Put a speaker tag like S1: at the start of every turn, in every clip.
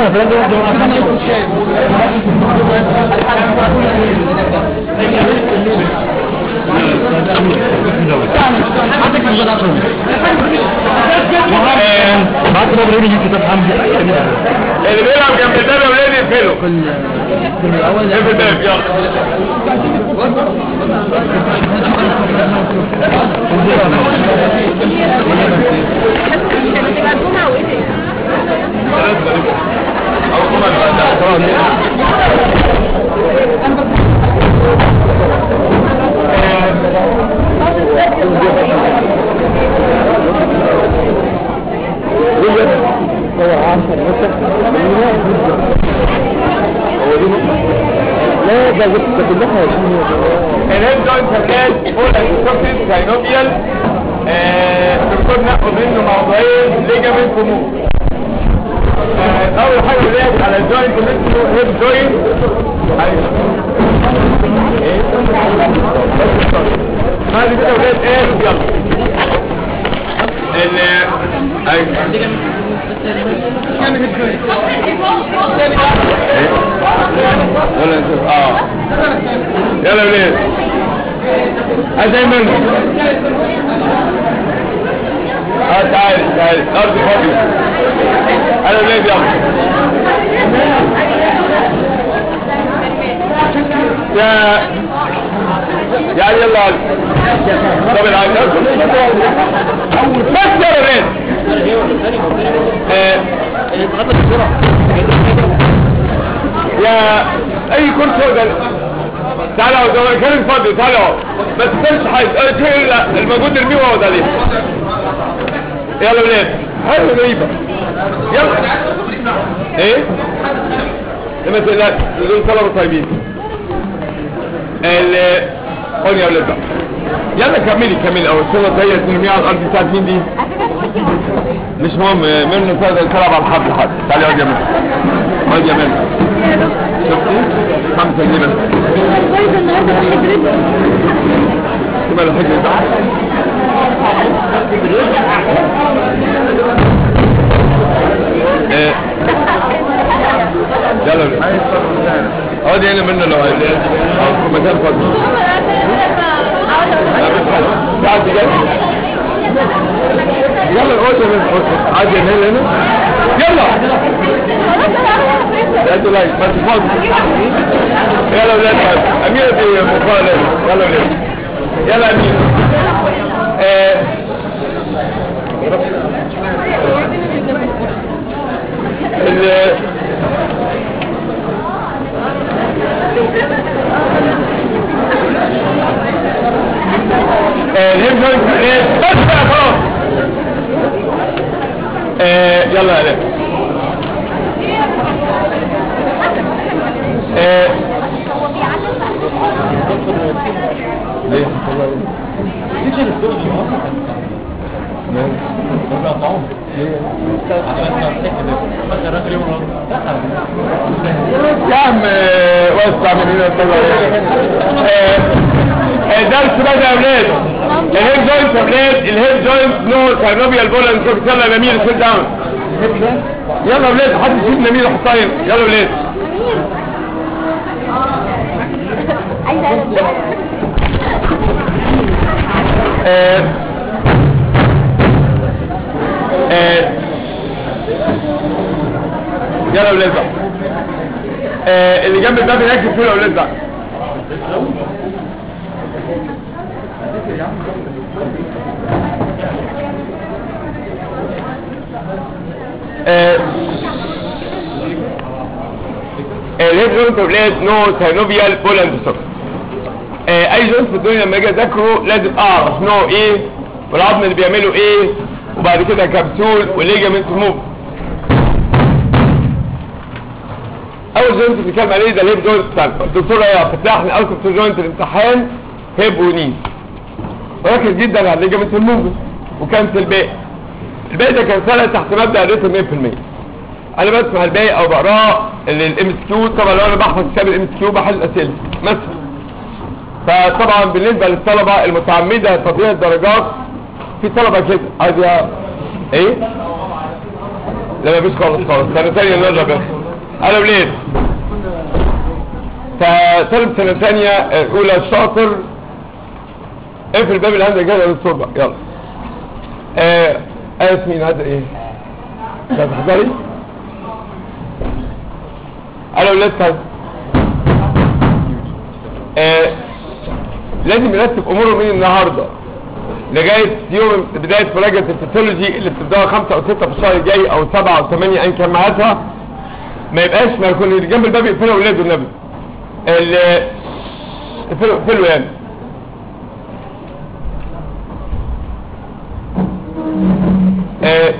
S1: انا فاهم عندك مجال اصلا بعد ما بريني جيت تفهم
S2: اللي بيلعب جنب الباب يا ولاد يقفله
S1: كل كل الاول
S2: اقفل الباب يلا
S3: هتبقى الجمعة وايه تاني؟
S1: لا ده ده كلها
S2: الهيد جوينت هتلاقي فول انسكوبتد ساينوبيال دكتور ناخد منه موضوعين ليجامنت وموف اول حاجه بنلاقي على الجوينت اسمه هيد جوينت بعد كده ولاد ايه يلا ال ايوه ولا انت اه يلا ولاد عايز منه اه تعال تعال الارض فاضيه انا ولاد يلا يا يعني يلا طب العين بس يا ولاد آه، يا اي كرسي ده تعالوا ده كان فاضي تعالوا ما تنساش حاجه اه تقول لا الموجود ارميه واقعد عليه يلا ولاد حلو غريبه يلا ايه ما تقلقش دول طلبه طيبين ال قول يا ولاد بقى يلا كملي كملي اول الصوره هي ترميها على الارض بتاعت مين دي مش مهم منه تقدر تلعب على الحبل حد تعالي اقعد يا منى اقعد يا منى شفتي خمسة جنيه بس
S3: كويس النهارده في الحجرين
S2: تبقى الحجر ده ايه يلا اقعد هنا منه لو عايز أو في مكان فاضي لا بس تعال جاي يلا اقعد يا منى عادي هنا هنا يلا لا تلاقي بس فاضي يلا ولاد اميرة دي مقالة يلا ولاد يلا امير آه. ال- آه، الهيب جوينت آه، بس بقى خلاص آه، يلا يا ولاد آه، ليه؟ يا عم آه، وسع من هنا طلع درس بقى يا اولاد الهيب جوينت يا اولاد الهيب جوينت نو سيرنوبيال بولن يلا يا نمير سيت داون يلا يا اولاد حد يشيل نمير وحطها هنا يلا يا اولاد
S3: عايزه اقلب
S2: آه، آه، يلا يا اولاد بقى آه، اللي جنب الباب هناك يقفلوا يا اولاد بقى آه، الهيد جوينت يا اولاد نو سينوفيال بولاند سوكس آه، اي جوينت في الدنيا لما اجي اذاكره لازم اعرف نوعه ايه والعظم اللي بيعمله ايه وبعد كده كبسول وليجامنت موف اول جوينت بنتكلم عليه ده الهيب جوينت بتاعنا الدكتور يا فتاح احنا اول كنت جوينت الامتحان هيب ونيز وركز جدا على الليجامنت الموف وكانت الباقي الباقي ده كان سنه تحت مبدا الريتم 100% انا بسمع الباقي او بقراه الام اس كيو طبعا لو انا بحفظ كتاب الام اس كيو بحل الاسئله مثلا فطبعا بالنسبه للطلبه المتعمده تضييع الدرجات في طلبه كده عايز يا- ايه لا مفيش خالص خالص سنة تانية نرجع بس انا وليد فطالب سنة تانية آه، اولى الشاطر اقفل باب الهندسة كده للصور بقى يلا آه آية مين هذا ايه ده تحضري انا ولاد كذا آه لازم يرتب اموره من النهارده لغايه يوم بدايه مراجعه الفسيولوجي اللي بتبداها خمسه او سته في الشهر الجاي او سبعه او ثمانيه ايا كان ميعادها ما يبقاش ما يكون اللي جنب الباب يقفلوا اولاده النبي ال- اقفلوا اقفلوا يعني آه،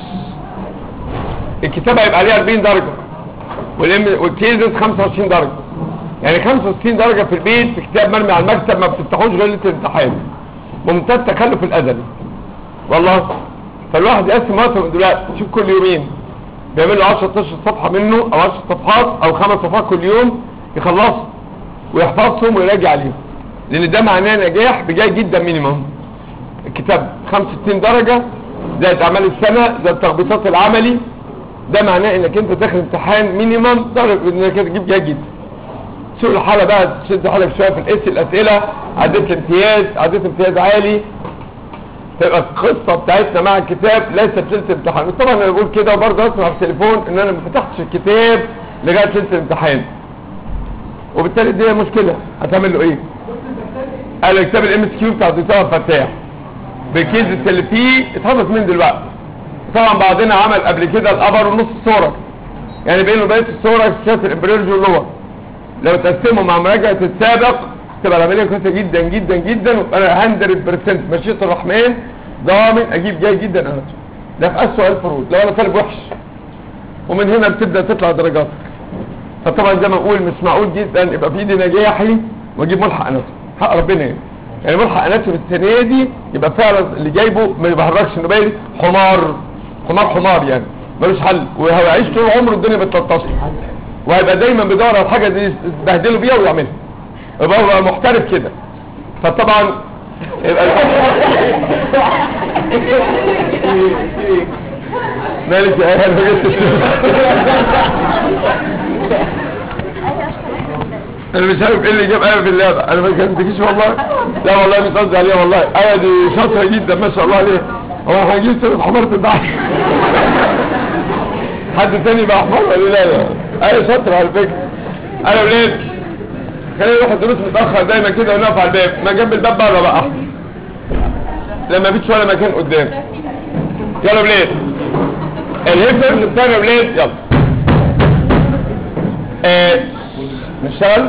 S2: الكتابة هيبقى عليها 40 درجة والإم- والكيزز 25 درجة يعني 65 درجة في البيت في كتاب مرمي على المكتب ما بتفتحوش غير ليلة الامتحان ممتاز تخلف الأدبي والله فالواحد يقسم وقته من دلوقتي شوف كل يومين بيعمل له 10 12 صفحة منه أو 10 صفحات أو خمس صفحات كل يوم يخلصهم ويحفظهم ويراجع عليهم لأن ده معناه نجاح بجاي جدا مينيمم الكتاب 65 درجة زائد اعمال السنة زائد التخبيطات العملي ده معناه انك انت داخل امتحان مينيمم درجة انك انت تجيب جيد جدا سوق الحالة بقى تشد حالك شوية في الاس الاسئلة عديت الامتياز عديت امتياز عالي تبقى القصة بتاعتنا مع الكتاب ليست ليلة امتحان طبعا انا بقول كده وبرضه اسمع في التليفون ان انا ما فتحتش الكتاب لغاية ليلة الامتحان وبالتالي دي مشكلة هتعمل له ايه؟ قال الكتاب الام اس كيو بتاع الدكتور فتاح بالكيزز اللي فيه اتحفظ من دلوقتي طبعا بعضنا عمل قبل كده الابر ونص الصورة يعني بين وبين الصورة شات الامبريولوجي واللور لو تقسموا مع مراجعة السابق تبقى العملية كويسة جدا جدا جدا وانا 100% مشيئة الرحمن ضامن اجيب جاي جدا انا ده في اسوأ الفروض لو انا طالب وحش ومن هنا بتبدأ تطلع درجاتك فطبعا زي ما اقول مش معقول جدا يبقى في ايدي نجاحي واجيب ملحق اناتومي حق ربنا يعني يعني ملحق اناتومي السنه دي يبقى فعلا اللي جايبه ما يبهرجش انه باين حمار حمار حمار يعني ملوش حل وهيعيش طول عمره الدنيا بتلطشه وهيبقى دايما بيدور على الحاجه دي يستبهدله بيها ويعملها يبقى هو محترف كده فطبعا يبقى مالك يا اهل ما جبتش انا مش عارف ايه اللي جاب ايه في اللعبه انا ما كنتكيش والله لا والله مش قصدي عليها والله ايه دي شاطره جدا ما شاء الله عليها هو هنجيب سيره حمارة البحر حد تاني بقى حمار ولا لا لا ايه شاطره على فكره انا ولاد خلينا نروح الدروس متاخر دايما كده ونقف على الباب ما جنب الباب بره بقى احسن لما فيش ولا مكان قدام يلا ولاد الهيفرز بتاعنا ولاد يلا آه نشتغل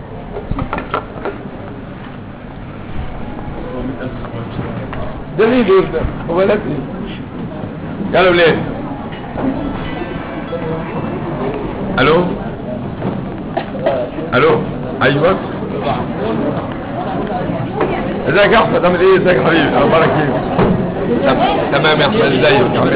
S2: ده ليه دول ده هو لا ايه يلا ولاد الو الو ايوه ازيك يا احمد عامل ايه ازيك يا حبيبي اخبارك ايه تم- تمام يا احمد ازيك عامل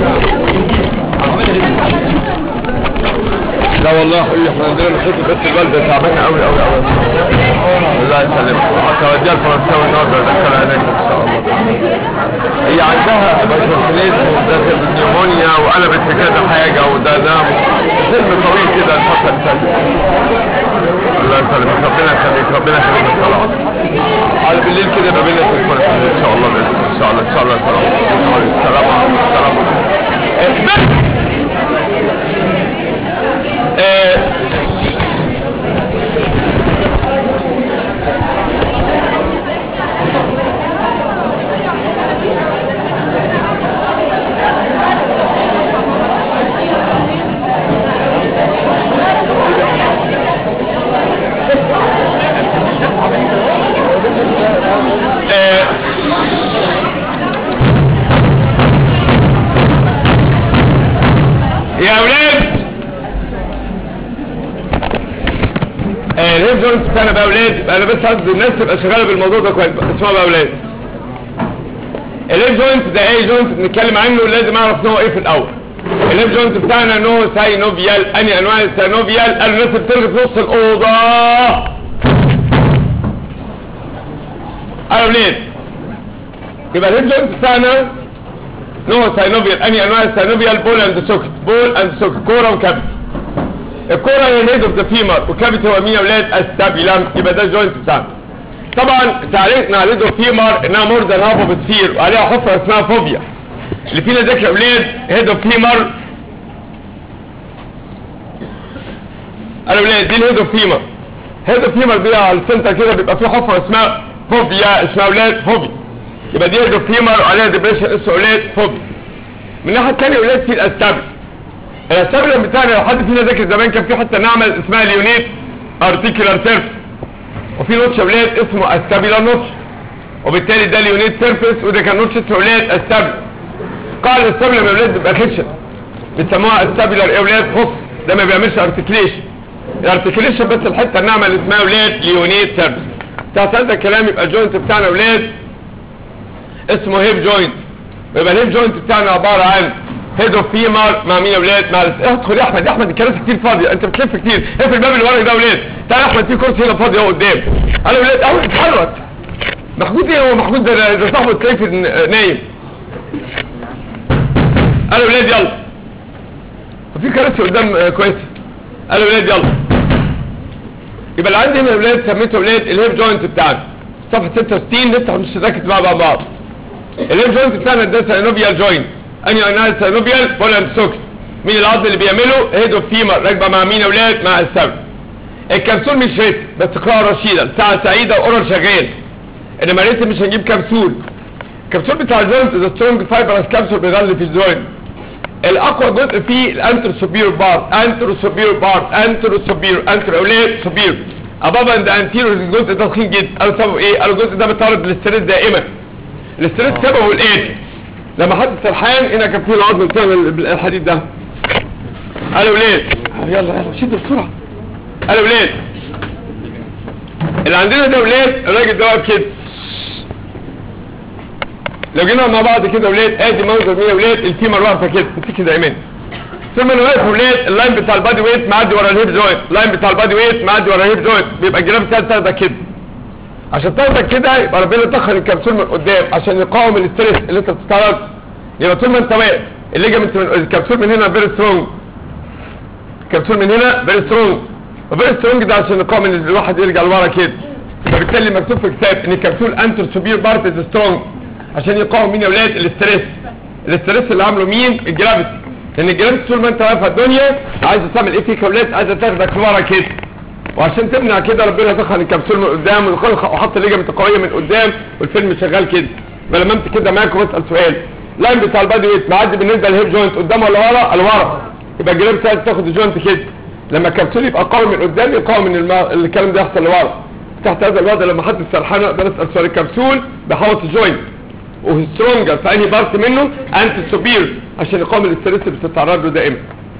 S2: ايه لا والله يا حبيبي احنا عندنا مشاكل بس الوالده تعبانه قوي قوي قوي الله يسلمك حتى وديها الفرنساوي النهارده ادخلها هناك ان شاء الله هي عندها باشمهندس وداخل بالنيمونيا وقلبت في كذا حاجه وده ده فيلم طويل كده الفتره اللي فاتت الله يسلمك ربنا يخليك ربنا يخليك ان شاء الله على بالليل كده يبقى بينا تليفون ان شاء الله بإذن الله. ان شاء الله ان شاء الله سلام سلام سلام سلام آه، آه، يا اولاد آه، الهيب جوينت بتاعنا بقى اولاد انا بس عايز الناس تبقى شغاله بالموضوع ده كويس بقى. اسمعوا بقى اولاد الهيب جوينت ده اي جوينت بنتكلم عنه لازم اعرف نوعه ايه في الاول الهيب جوينت بتاعنا نوع ساينوفيال اني انواع الساينوفيال الناس بترغي في نص الاوضه ايوه اولاد يبقى الهيب جوينت بتاعنا نوع ساينوفيال اني انواع الساينوفيال بول اند سوكت بول اند سوكت كوره وكابيتي الكوره هي الهيد اوف ذا فيمر وكابيتي هو مين يا اولاد الستابيلام يبقى ده الجوينت بتاعنا طبعا تعريفنا على الهيد اوف فيمر انها مور ذان هاف اوف سفير وعليها حفره اسمها فوبيا اللي فينا ذكر يا اولاد هيد اوف فيمر انا اولاد دي الهيد اوف فيمر هيد اوف فيمر دي على السنتر كده بيبقى فيه حفره اسمها فوبيا اسمها اولاد فوبيا يبقى دي هيد اوف فيمر وعليها ديبريشن اسمه اولاد فوبيا من الناحيه الثانيه اولاد في الاستابل الاستابل بتاعنا لو حد فينا ذاكر زمان كان في حته نعمل اسمها ليونيت ارتيكولار سيرفيس وفي نوتش يا اولاد اسمه استابيلار نوتش وبالتالي ده ليونيت سيرفيس وده كان نوتش اسمه اولاد استابل قاعده الاستابل يا اولاد بيبقى خشن بيسموها استابيلار يا اولاد خص ده ما بيعملش ارتكليشن الارتكليشن بس الحته الناعمه اللي اسمها اولاد ليونيت سيرفيس تحت هذا الكلام يبقى الجوينت بتاعنا اولاد اسمه هيب جوينت يبقى الهيب جوينت بتاعنا عباره عن هيد اوف فيمر مع مين يا اولاد مع الاس- ادخل يا احمد يا احمد الكراسي كتير فاضيه انت بتلف كتير اقفل الباب اللي وراك ده يا اولاد تعالى يا احمد في كرسي هنا فاضي اهو قدام قال يا اولاد اهو اتحرك محمود ايه هو محمود ده ده صاحبه تلاقيه في الن- نايم قال يا اولاد يلا وفي كراسي قدام آه، كويسه قال يا اولاد يلا يبقى اللي عندي هنا يا اولاد سميته اولاد الهيب جوينت بتاعنا صفحه 66 لسه مش ركز مع بعض بعض الهيب جوينت بتاعنا ده سينوبيال جوينت انهي انواع سينوبيال بولند سوكس مين العضل اللي بيعمله هيد اوف فيمر راكبه مع مين يا اولاد مع السبب الكبسول مش ريت بس قراءه رشيده ساعه سعيده واورال شغال انما ريت مش هنجيب كبسول الكبسول بتاع الجوينت ده سترونج فايبرس كبسول بيغلي في الجوينت الاقوى جزء فيه الانترو سوبيرو بارت انترو سوبيرو بارت انترو سوبيرو انترو اولاد سوبيرو ابابا عند انتيرو الجزء ده تخين جدا قالوا سببه ايه قالوا الجزء ده بيتعرض للاستريس دائما الاستريس سببه الاتي لما حد سرحان هنا كان فيه العظم بتاع الحديد ده قالوا ولاد يلا يلا شدوا بسرعه قالوا ولاد اللي عندنا ده ولاد الراجل ده واقف كده لو جينا مع بعض كده ولاد ادي منظر مين يا ولاد الفيمر واقفه كده امسكي دايما ثم انا واقف ولاد اللاين بتاع البادي ويت معدي ورا الهيب جوينت اللاين بتاع البادي ويت معدي ورا الهيب جوينت بيبقى الجراب بتاعي تاخدك كده عشان تاخدك كده يبقى ربنا دخل الكبسول من قدام عشان يقاوم الاستريس اللي انت بتتعرض يبقى طول ما انت واقف الليجمنت من الكبسول من هنا فيري سترونج الكبسول من هنا فيري سترونج وفيري سترونج ده عشان يقاوم ان الواحد يرجع لورا كده فبالتالي مكتوب في كتاب ان الكبسول انتر سوبير بارت از سترونج عشان يقاوم مين يا اولاد الاستريس الاستريس اللي عامله مين الجرافيتي لان الجرافيتي طول ما انت واقف على الدنيا عايزه تعمل ايه فيك يا اولاد عايزه تاخدك لورا كده وعشان تمنع كده ربنا دخل الكبسول من قدام ودخل وحط الليجمنت القويه من قدام والفيلم شغال كده فلما انت كده معاك واسال سؤال لاين بتاع البادي ويت معدي بالنسبه للهيب جوينت قدام ولا ورا لورا يبقى الجراب بتاعك تاخد الجوينت كده لما الكبسول يبقى قوي من قدام يقاوم ان الم... الكلام ده يحصل لورا تحت هذا الوضع لما حد سرحان اقدر اسال سؤال الكبسول بحوط الجوينت وسترونجر في انهي بارت منه انت سوبير عشان يقاوم الاستريس اللي بتتعرض له دائما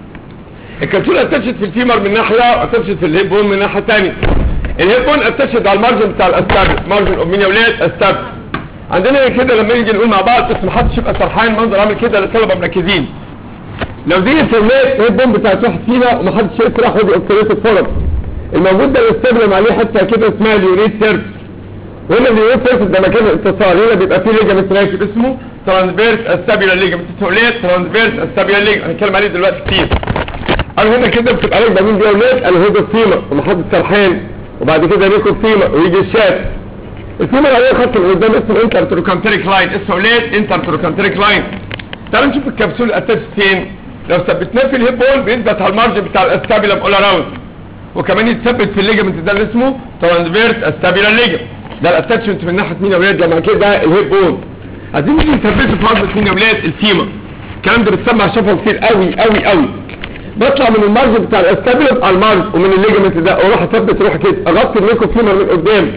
S2: الكبسول اتشت في الفيمر من ناحيه واتشت في الهيب بون من ناحيه ثانيه الهيب بون اتشت على المارجن بتاع الاستابل مارجن اوف مين يا ولاد استابل عندنا كده لما نيجي نقول مع بعض بس محدش يبقى سرحان منظر عامل كده للطلبه مركزين لو دي سميت الهيب بون بتاعت واحد فينا ومحدش يسرح ودي اوكسيليت فورم الموجود ده الاستابل عليه حته كده اسمها اليوريت سيرفس وهنا اليوريت سيرفس ده مكان الاتصال هنا بيبقى فيه ليجمنت راكب اسمه ترانسفيرس استابيلار ليجمنت اسمه ليه ترانسفيرس استابيلار ليجمنت هنتكلم عليه دلوقتي كتير قالوا هنا كده بتبقى راكبه مين دي يا اولاد الهيد الفيمر ومحدد سرحان وبعد كده ريكو الفيمر ويجي الشات الفيمر عليه خط من قدام اسمه انتر تروكانتريك لاين اسمه اولاد انتر تروكانتريك لاين تعالوا نشوف الكبسول اتاتش فين لو ثبتناه في الهيب بول بيثبت على المارجن بتاع الاستابيلم اول اراوند وكمان يتثبت في الليجمنت ده اللي اسمه ترانسفيرس استابيلار ليجمنت ده الاتاتشمنت من ناحيه مين يا اولاد لما كده الهيب بول عايزين نيجي نثبته في عظمه مين يا اولاد الفيمر الكلام ده بتسمع شافه كتير قوي قوي قوي بطلع من المارج بتاع الاستابلم على المارج ومن الليجمنت ده واروح اثبت روح كده اغطي الميكرو فيمر من قدام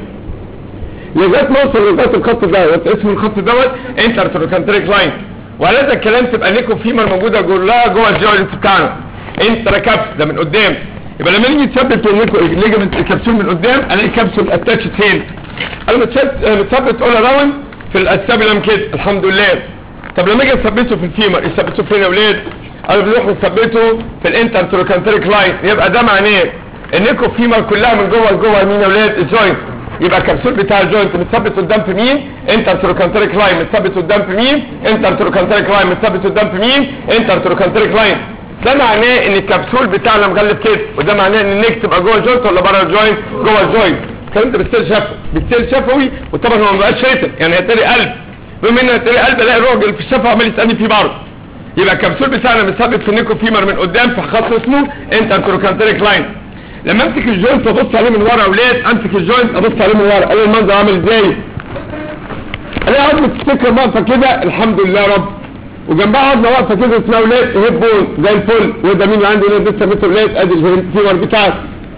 S2: لغايه ما اوصل لغايه الخط ده اسم الخط دوت انتر تروكانتريك لاين وعلى هذا الكلام تبقى الليكو فيمر موجوده جواها جوه الجوينت بتاعنا انتر كابس ده من قدام يبقى لما نيجي نثبت الليجمنت الكبسول من قدام الاقي كبسول اتاتش فين انا متثبت اول اراوند في الاستابلم كده الحمد لله طب لما اجي اثبته في الفيمر يثبته فين يا اولاد قالوا بنروح نثبته في الانتر تروكانتريك لاين يبقى ده معناه النيكو فيمر كلها من جوه لجوه مين يا اولاد الجوينت يبقى الكبسول بتاع الجوينت متثبت قدام في مين انتر تروكانتريك لاين متثبت قدام في مين انتر تروكانتريك لاين متثبت قدام في مين انتر تروكانتريك لاين ده معناه ان الكبسول بتاعنا مغلف كده وده معناه ان النيك تبقى جوه الجوينت ولا بره الجوينت جوه الجوينت الكلام ده بالسيل شفوي بالسيل شفوي وطبعا هو ما بقاش ريتن يعني هيتري قلب بما ان هيتري قلب الاقي الراجل في الشفا عمال يسالني فيه برضه يبقى الكبسول بتاعنا مثبت في النيكو فيمر من قدام في خط اسمه انتر تروكانتريك لاين لما امسك الجوينت وابص عليه من ورا يا اولاد امسك الجوينت ابص عليه من ورا الاقي المنظر عامل ازاي الاقي عظمه السكر واقفه كده الحمد لله يا رب وجنبها عظمه واقفه كده اسمها اولاد هيب بون زي الفل وده مين اللي عندي هنا لسه سميته اولاد ادي الفيمر بتاعتي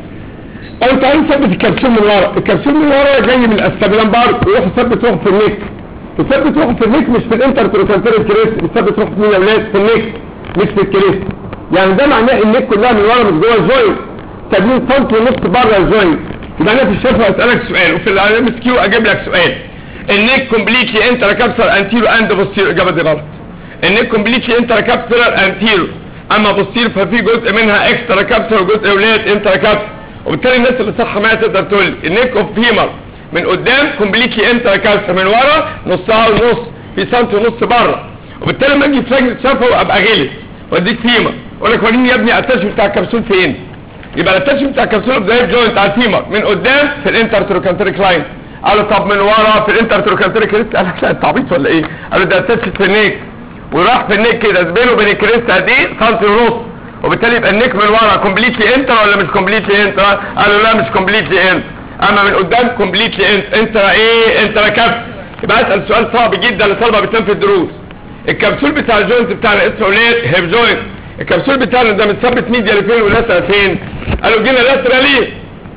S2: او تعالى نثبت الكبسول من ورا الكبسول من ورا جاي من الاستابيلان بار ويروح يثبت روحه في النيك يثبت روحه في النيك مش في الانتر تروكانتريك كريست يثبت روحه في مين يا اولاد في النيك مش في الكريست يعني ده معناه النيك كلها من ورا مش جوه الجوينت سابين سنتي ونص بره الجوينت يبقى انا في الشفه اسالك سؤال وفي الام اس كيو اجيب لك سؤال النيك كومبليتلي انتر كابسر انتيرو اند بوستيرو الاجابه دي غلط النيك كومبليتلي انتر كابسر انتيرو اما بوستيرو ففي جزء منها اكسترا كابسر وجزء اولاد انتر كابسر وبالتالي الناس اللي صح معايا تقدر تقول لي النيك اوف فيمر من قدام كومبليتلي انتر كابسر من ورا نصها ونص في سنتي ونص بره وبالتالي لما اجي في لجنه شفه ابقى غلط واديك فيمر اقول لك وريني يا ابني التاش بتاع الكبسول فين يبقى الاتاش بتاع الكبسوله بدايه جوينت على الفيمر من قدام في الانتر تروكانتريك لاين قالوا طب من ورا في الانتر تروكانتريك كريست قال لك لا انت عبيط ولا ايه قالوا ده اتاش في النيك وراح في النيك كده بينه وبين الكريست قد ايه سنتي ونص وبالتالي يبقى النيك من ورا كومبليتلي انتر ولا مش كومبليتلي انتر قالوا لا مش كومبليتلي انتر اما من قدام كومبليتلي انتر انتر ايه انتر كبس يبقى اسال سؤال صعب جدا لطلبه بتنام في الدروس الكبسول بتاع الجوينت بتاعنا اسمه اولاد هيب جوينت الكبسول بتاعنا ده متثبت ميديا لفين ولاترال فين قالوا جينا لاترالي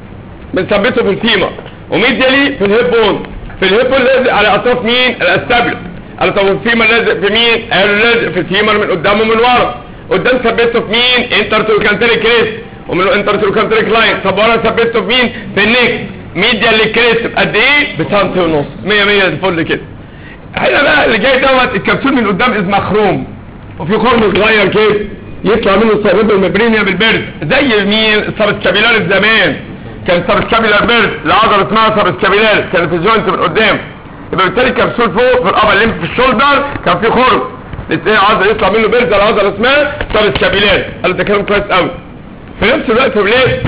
S2: بنثبته في الفيمر وميديالي في الهيب بون في الهيب بون لازق على اطراف مين الاستابل قالوا طب الفيمر لازق في مين قالوا لازق في الفيمر من قدام ومن ورا قدام ثبته في مين انتر تروكانتريك كريست ومن انتر تروكانتريك لاين طب ورا ثبته في مين في النيك ميديا للكريست بقد ايه بسنتي ونص 100 100 الفل كده هنا بقى اللي جاي دوت الكبسول من قدام از مخروم وفي خرم صغير كده يطلع منه الصليب المبرينيا بالبرد زي مين السبسكابيلار زمان كان سبسكابيلار بيرد العضله اسمها سبسكابيلار كان في الجوينت من قدام يبقى بالتالي الكبسول فوق في الابر ليمف في الشولدر كان في خرم الاثنين عضله يطلع منه بيرد العضله اسمها سبسكابيلار قالوا ده كلام كويس قوي في نفس الوقت يا ولاد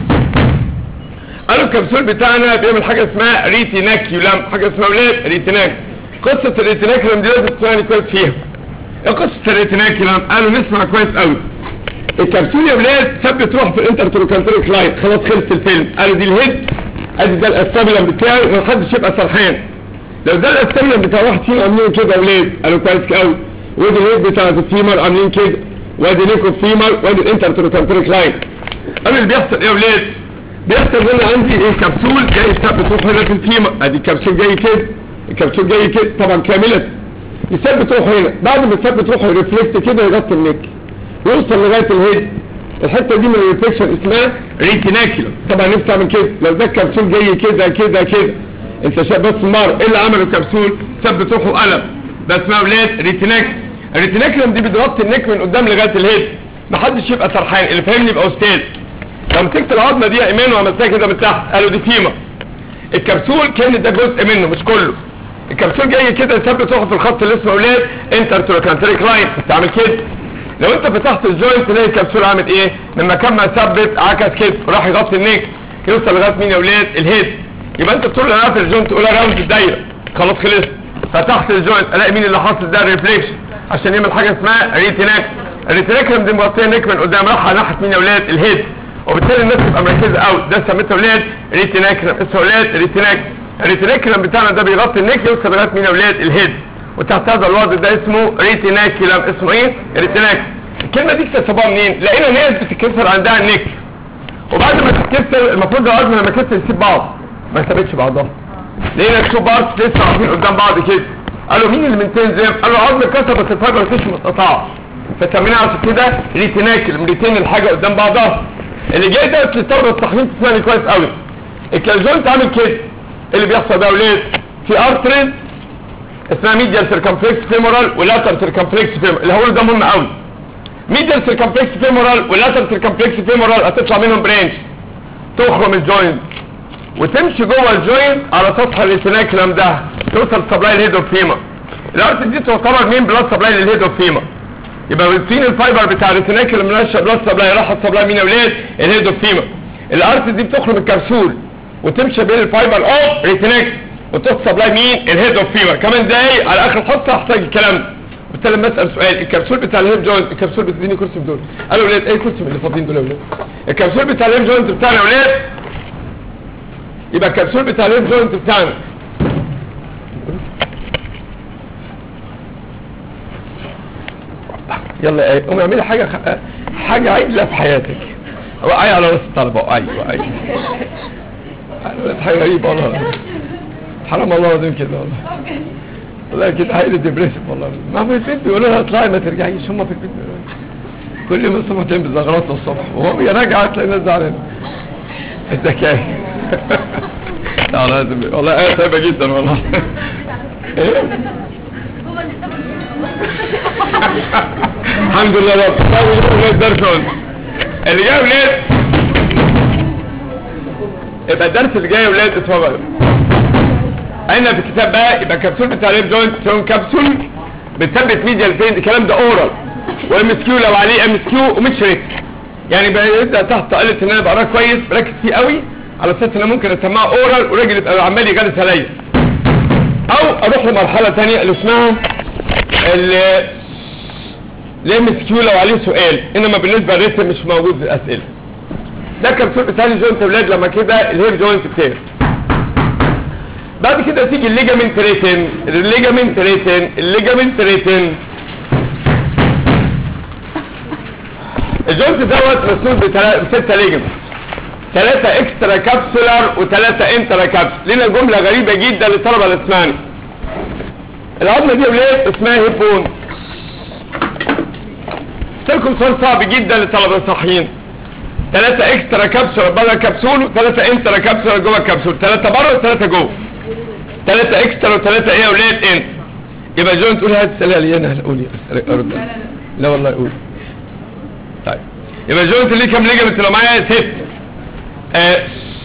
S2: قالوا الكبسول بتاعنا بيعمل حاجه اسمها ريتيناكيولام حاجه اسمها ولاد ريتيناك قصه الريتيناكيولام دي لازم تسمعني كويس فيها ايه قصه الريتيناكيولام قالوا نسمع كويس قوي الكبسول يا ولاد ثبت روح في الانتر تروكانتريك لاين خلاص خلص الفيلم قالوا دي الهيد ادي ده الاستابيلم بتاعي ما حدش يبقى سرحان لو ده الاستابيلم بتاع واحد فيهم عاملين كده يا ولاد قالوا كويس قوي ودي الهيد بتاعت الفيمر عاملين كده وادي نيكو فيمر وادي الانتر تروكانتريك لاين قالوا اللي بيحصل ايه يا ولاد بيحصل ان انا عندي ايه كبسول جاي يثبت روح هنا في الفيمر ادي الكبسول جاي كده الكبسول جاي كده طبعا كامله يثبت روحه هنا بعد ما يثبت روحه يرفلكت كده يغطي النك يوصل لغايه الهيد الحته دي من الريفلكشن اسمها ريتيناكيولم طبعا نفسي اعمل كده لو ده الكبسول جاي كده كده كده انت شايف بس مار ايه اللي عمله الكبسول ثبت روحه قلم ده اسمها ولاد ريتيناكيولم الريتيناكيولم دي بتغطي النك من قدام لغايه الهيد محدش يبقى سرحان اللي فاهمني يبقى استاذ لو مسكت العظمه دي يا ايمان وعملتها كده من تحت قالوا دي فيما الكبسول كان ده جزء منه مش كله الكبسول جاي كده يثبت روحه في الخط اللي اسمه اولاد انتر تروكانتريك لاين تعمل كده لو انت فتحت الجوينت تلاقي الكبسول عامل ايه من مكان ما ثبت عكس كده وراح يغطي النيك يوصل لغايه مين يا اولاد الهيد يبقى انت بتقول انا قافل الجوينت تقولها راوند الدايره خلاص خلص فتحت الجوينت الاقي مين اللي حاصل ده الريفليكشن عشان يعمل حاجه اسمها ريتيناك الريتيناك دي مغطيه النيك من قدام راح على ناحيه مين يا اولاد الهيد وبالتالي الناس تبقى مركزه قوي ده سميته اولاد ريتيناكرم اسمه اولاد ريتيناك الريتيناكرم بتاعنا ده بيغطي النيك يوصل لغايه مين يا اولاد الهيد وتحت هذا الوضع ده اسمه ريتيناكرم اسمه ايه ريتيناك الكلمه دي اكتسبوها منين لقينا ناس بتتكسر عندها النيك وبعد ما تتكسر المفروض العظم لما كسر يسيب بعض ما يثبتش بعضها لقينا تو بارتس لسه واقفين قدام بعض كده قالوا مين اللي من تنزم قالوا العظم اتكسر بس الفايبر مش متقطعه فسميناها عشان كده ريتيناكل ريتين الحاجه قدام بعضها اللي جاي ده للطلبه الصحيين تسمعني كويس قوي الكالجوينت عامل كده اللي بيحصل ده يا ولاد في ارتريز اسمها ميديال سيركمفلكس فيمورال ولاتر سيركمفلكس فيمورال اللي هقوله ده مهم قوي ميديال سيركمفلكس فيمورال ولاتر سيركمفلكس فيمورال هتطلع منهم برانش تخرم الجوينت وتمشي جوه الجوينت على سطح الريتيناكلم ده توصل سبلاي الهيد اوف فيما الارت دي تعتبر مين بلاد سبلاي للهيد اوف فيما يبقى روتين الفايبر بتاع الريتيناكلم ماشي بلاد سبلاي راح سبلاي مين يا ولاد الهيد اوف فيما الارت دي بتخرج من الكبسول وتمشي بين الفايبر اوف ريتيناكلم وتوصل سبلاي مين الهيد اوف فيما كمان دقايق على اخر الحصه هحتاج الكلام ده بالتالي لما اسال سؤال الكبسول بتاع الهيب جوينت الكبسول بتديني كرسي بدول قالوا يا ولاد اي كرسي من اللي فاضيين دول يا ولاد الكبسول بتاع الهيب جوينت بتاعنا يا ولاد يبقى الكبسول بتاع الهيب جوينت بتاعنا يلا ايه قومي اعملي حاجه خ... حاجه عدله في حياتك وقعي على راس الطلبه وقعي وقعي حاجه غريبه والله حرام الله العظيم كده والله والله كده حقيقي ديبريسيف والله ما في البيت بيقولوا لها اطلعي ما ترجعيش هم في البيت بيقولوا لها. كل يوم الصبح تلاقيهم بيزغرطوا الصبح وهو راجعه تلاقي الناس زعلانه الذكاء لا لازم والله ايه طيبه جدا والله ايه الحمد لله رب ولاد درس اللي جاي ولاد يبقى الدرس اللي جاي ولاد اسمه بقى عندنا في الكتاب بقى يبقى الكبسول بتاع الهيب جوينت تكون كبسول بتثبت ميديال فين الكلام ده اورال وام اس كيو لو عليه ام اس كيو ومش ريسك يعني بيبدا تحت طائله ان انا بقراه كويس بركز فيه قوي على اساس ان انا ممكن اسمعه اورال وراجل يبقى عمال يجلس عليا او اروح لمرحله ثانيه اللي اسمها الام اس كيو لو عليه سؤال انما بالنسبه للريتم مش موجود في الاسئله ده كبسول بتاع الجوينت ولاد لما كده الهيب جوينت بتاعي بعد كده تيجي الليجامنت ريتن الليجامنت ريتن الليجامنت ريتن الجوينت دوت مسنود بستة ليجامنت ثلاثة اكسترا كابسولار وثلاثة انترا كابسول لنا جملة غريبة جدا للطلبة الاسماني العظمة دي يا ولاد اسمها هيبون لكم سؤال صعب جدا للطلبة الصحيين ثلاثة اكسترا كابسولار بره الكبسول وثلاثة انترا كابسولار جوه الكبسول ثلاثة بره وثلاثة جوه ثلاثة اكسترا وثلاثة ايه يا ولاد انت يبقى جون تقول هات السلالة لي انا قولي ارد لا والله قول طيب يبقى جون ليه كام ليجمنت لو معايا ست آه.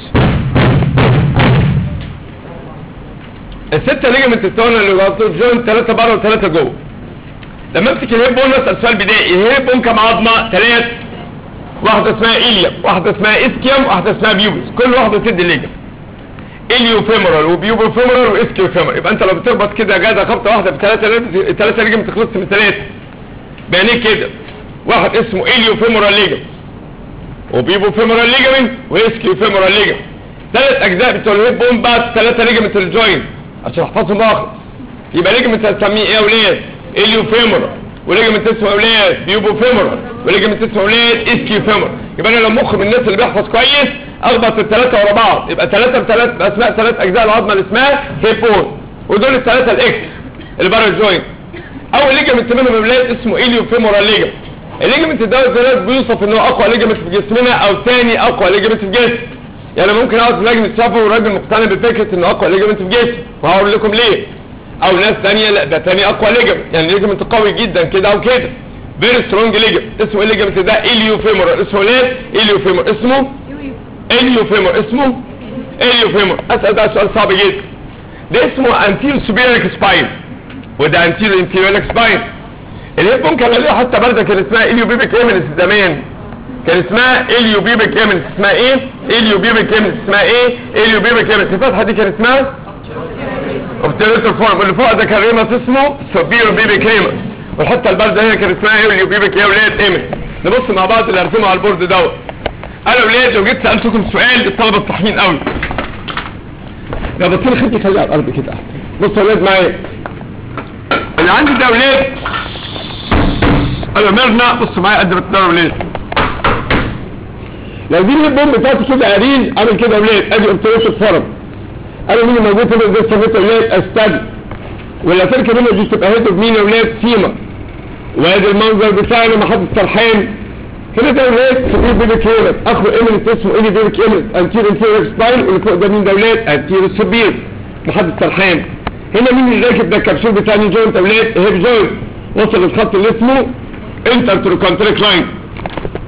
S2: الستة ليجمنت بتوعنا اللي غلطوا جون ثلاثة بره وثلاثة جوه لما امسك الهيب بون اسال سؤال بدائي الهيب بون كام عظمة ثلاث واحدة اسمها إليم واحدة اسمها اسكيوم واحدة اسمها بيوبس كل واحدة تدي ليجمنت اليو فيمورال وبيوبو فيمورال واسكيو فيمورال يبقى انت لو بتربط كده جاده خبطه واحده بثلاثه ثلاثه ليجم تخلص من ثلاثه بعينيك كده واحد اسمه اليو فيمورال ليجم وبيوبو فيمورال ليجمنت واسكيو فيمورال ليجم ثلاث اجزاء بتوع الهيب بون بعد ثلاثه ليجمنت الجوينت عشان احفظهم اخر يبقى ليجمنت هتسميه ايه يا ولاد اليو فيمورال وليجمنت اسمه اولاد بيوبو فيمورال وليجمنت اسمه اولاد اسكيو فيمورال يبقى انا لو مخ من الناس اللي بيحفظ كويس اخبط الثلاثه ورا بعض يبقى ثلاثه بثلاث اسماء ثلاث اجزاء العظمه اللي اسمها هيبون ودول الثلاثه الاكس اللي بره الجوينت اول ليجمنت منهم اولاد اسمه اليو فيمورال ليجمنت الليجمنت ده دلوقتي بيوصف ان هو اقوى ليجمنت في جسمنا او ثاني اقوى ليجمنت في جسم يعني ممكن اقعد في لجنه شافه وراجل مقتنع بفكره انه اقوى ليجمنت في جسم وهقول لكم ليه او ناس ثانيه لا ده ثاني اقوى ليجمنت يعني ليجمنت قوي جدا كده او كده فيري سترونج ليجمنت اسمه ايه الليجمنت ده اليو فيمورال اسمه ليه اليو فيمورال اسمه اليو فيمور اسمه اليو فيمور اسال ده سؤال صعب جدا ده اسمه انتيرو سوبيريك سباين وده انتيرو انتيريك سباين الهيب ممكن الاقيها حتى برده كان اسمها اليو بيبك ايمنس زمان كان اسمها اليو بيبك ايمنس اسمها ايه اليو بيبك ايمنس اسمها ايه اليو بيبك ايمنس الفتحه دي كان اسمها اوبتيريتور فورم اللي فوق ده كان ريمس اسمه سوبيرو بيبك ريمس والحته البارده هنا كان اسمها اليو بيبك يا ولاد ايمنس نبص مع بعض اللي هرسمه على البورد دوت انا يا ولاد لو جيت سالتكم سؤال الطلبه الصحيين قوي لو بصينا خدي خليها على الارض كده احسن بصوا يا ولاد معايا اللي عندي ده يا ولاد انا مرنا بصوا معايا قد ما تقدروا يا ولاد لو دي البوم بتاعتي كده قارين اعمل كده يا ولاد ادي اوبتريتور فورم انا مين موجود هنا زي السفيت يا ولاد استدي ولا تركب هنا دي تبقى هيد مين يا ولاد سيما وادي المنظر بتاعنا محطه سرحان هنا ده ولاد سبيل بيبك هيلت اخو ايمنت اسمه ايدي بيبك ايمنت انتير انتير سباين واللي فوق ده مين ده ولاد انتير سبيل محدد سرحان هنا مين اللي راكب ده الكبسول بتاع ني جوينت اولاد هيب جوينت وصل للخط اللي اسمه انتر تروكانتريك لاين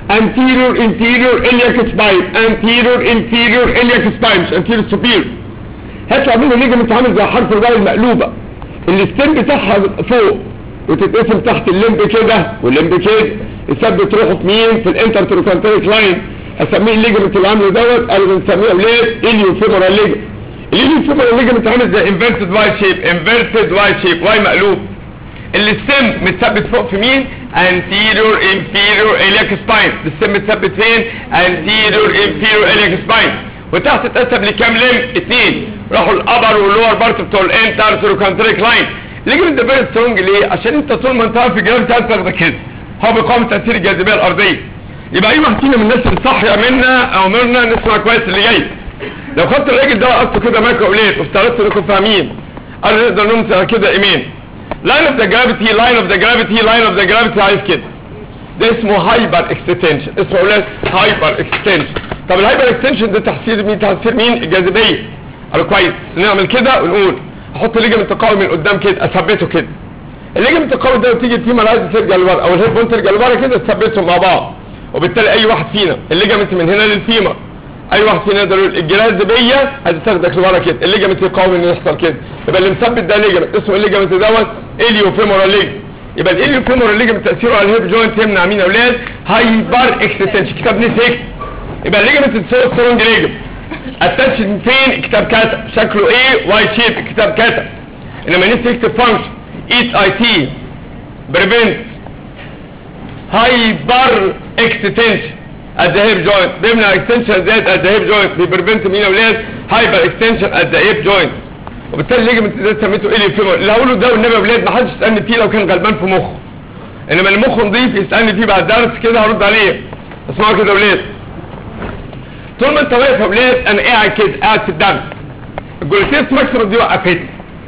S2: anterior inferior iliac spine anterior inferior iliac spine مش anterior superior هيطلع منه ليجمنت عامل زي حرف الواو المقلوبه الستيم بتاعها فوق وتتقسم تحت الليمب كده والليمب كده يثبت روحه في مين في الانتر تروكانتريك لاين اسميه الليجمنت اللي عامله دوت قالوا بنسميه اولاد اليو فيمورال ليجمنت اليو فيمورال ليجمنت عامل زي انفيرتد واي شيب انفيرتد واي شيب واي مقلوب الستيم متثبت فوق في مين anterior inferior iliac spine الستيم متثبت فين anterior inferior iliac spine وتحت اتقسم لكام لم اتنين راحوا الابر واللور بارت بتوع الانتر تروكانتريك لاين ليجمنت ده فيري سترونج ليه عشان انت طول ما انت واقف في الجرافيتي عايز تاخدك كده هو بيقاوم تاثير الجاذبيه الارضيه يبقى اي واحد فينا من الناس اللي صاحيه منا او منا نسمع كويس اللي جاي لو خدت الراجل ده وقفته كده مايكرو اوليت وافترضت انكم فاهمين قالوا نقدر نمسك كده ايمين لاين اوف ذا جرافيتي لاين اوف ذا جرافيتي لاين اوف ذا جرافيتي عايز كده ده اسمه هايبر اكستنشن اسمه اولاد هايبر اكستنشن طب الهايبر اكستنشن ده تحسير مين تحسير مين الجاذبيه قالوا كويس نعمل كده ونقول احط ليجمنت قوي من قدام كده اثبته كده الليجمنت القوي ده وتيجي الفيمر عايز ترجع لورا او الهيب بون ترجع لورا كده تثبتهم مع بعض وبالتالي اي واحد فينا الليجمنت من هنا للفيمر اي واحد فينا يقدر يقول الجاذبيه عايز تاخدك لورا كده الليجمنت القوي انه يحصل كده يبقى اللي مثبت ده ليجمنت اسمه الليجمنت دوت اليو فيمورال ليجمنت يبقى الاليو فيمورال ليجمنت تاثيره على الهيب جوينت يمنع مين يا اولاد هايبر اكستنشن كتاب نسيك يبقى الليجمنت سو سترونج ليجمنت اتاتشن فين كتاب كاتب شكله ايه واي شيب كتاب كاتب انما نفسي يكتب فانكشن ايت اي تي بريفنت هايبر اكستنشن at the hip joint بيمنع extension زائد at the hip joint بيبريفنت مين يا اولاد هايبر اكستنشن at the hip joint وبالتالي الليجمنت ده سميته اليو فيمور اللي هقوله ده والنبي يا اولاد ما حدش يسالني فيه لو كان غلبان في مخه انما اللي مخه نضيف يسالني فيه بعد درس كده هرد عليه اسمعوا كده يا اولاد طول ما انت واقف يا اولاد انا قاعد كده قاعد في الدرس الجلوتيس ماكسيموس دي وقفتني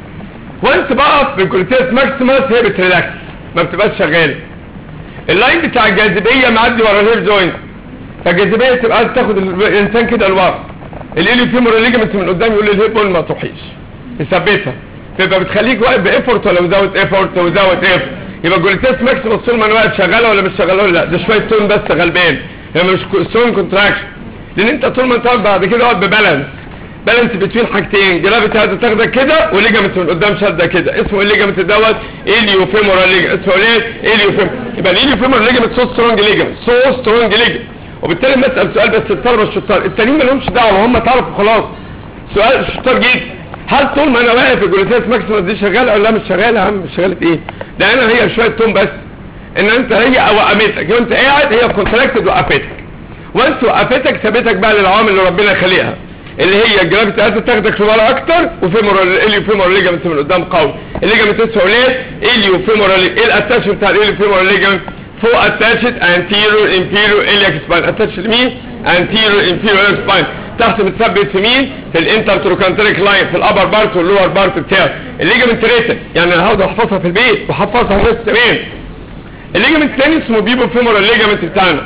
S2: وانت بقف بالجلوتيس ماكسيموس هي بتريلاكس ما بتبقاش شغاله اللاين بتاع الجاذبيه معدي ورا الهيب جوينت فالجاذبيه تبقى عايز تاخد الانسان كده لورا الاليو فيمور ليجمنت من قدام يقول للهيب بول ما تروحيش يثبتها فيبقى بتخليك واقف بايفورت ولا وزاوت ايفورت وزاوت ايفورت يبقى الجلوتيس ماكسيموس طول ما انا واقف شغاله ولا مش شغاله ولا لا ده شويه تون بس غلبان هي مش تون كونتراكشن لان انت طول ما انت واقف بعد كده واقف ببالانس بالانس بتوين حاجتين جرافيتي عايزه تاخدك كده وليجمنت من قدام شده كده اسمه الليجمنت دوت اليو فيمورال ليجمنت اسمه ليه اليو فيمور يبقى الاليو فيمورال ليجمنت سو سترونج ليجمنت سو سترونج ليجمنت وبالتالي لما اسال سؤال بس الطلبه الشطار التانيين ما لهمش دعوه هم تعرفوا خلاص سؤال شطار جدا هل طول ما انا واقف الجلوتيس ماكسيموس دي شغاله ولا مش شغاله يا عم مش شغاله ايه ده انا هي شويه توم بس ان انت هي وقمتك وانت قاعد هي كونتراكتد وقفتك وانت وقفتك ثابتك بقى للعوامل اللي ربنا خلقها اللي هي الجرافيتي عايزه تاخدك لورا اكتر وفيمورال اليو فيمورال ليجمنت من قدام قوي الليجمنت اسمه ليه اليو فيمورال ايه الاتاشمنت بتاع اليو فيمورال ليجمنت فوق اتاشت انتيريور انفيريور الياك سباين اتاشت لمين انتيريور انفيريور الياك سباين تحت متثبت في مين في الانتر تروكانتريك لاين في الابر بارت واللور بارت بتاعه الليجمنت ريتن يعني انا هقعد احفظها في البيت وحفظها الناس تمام الليجمنت الثاني اسمه بيبو فيمورال ليجمنت بتاعنا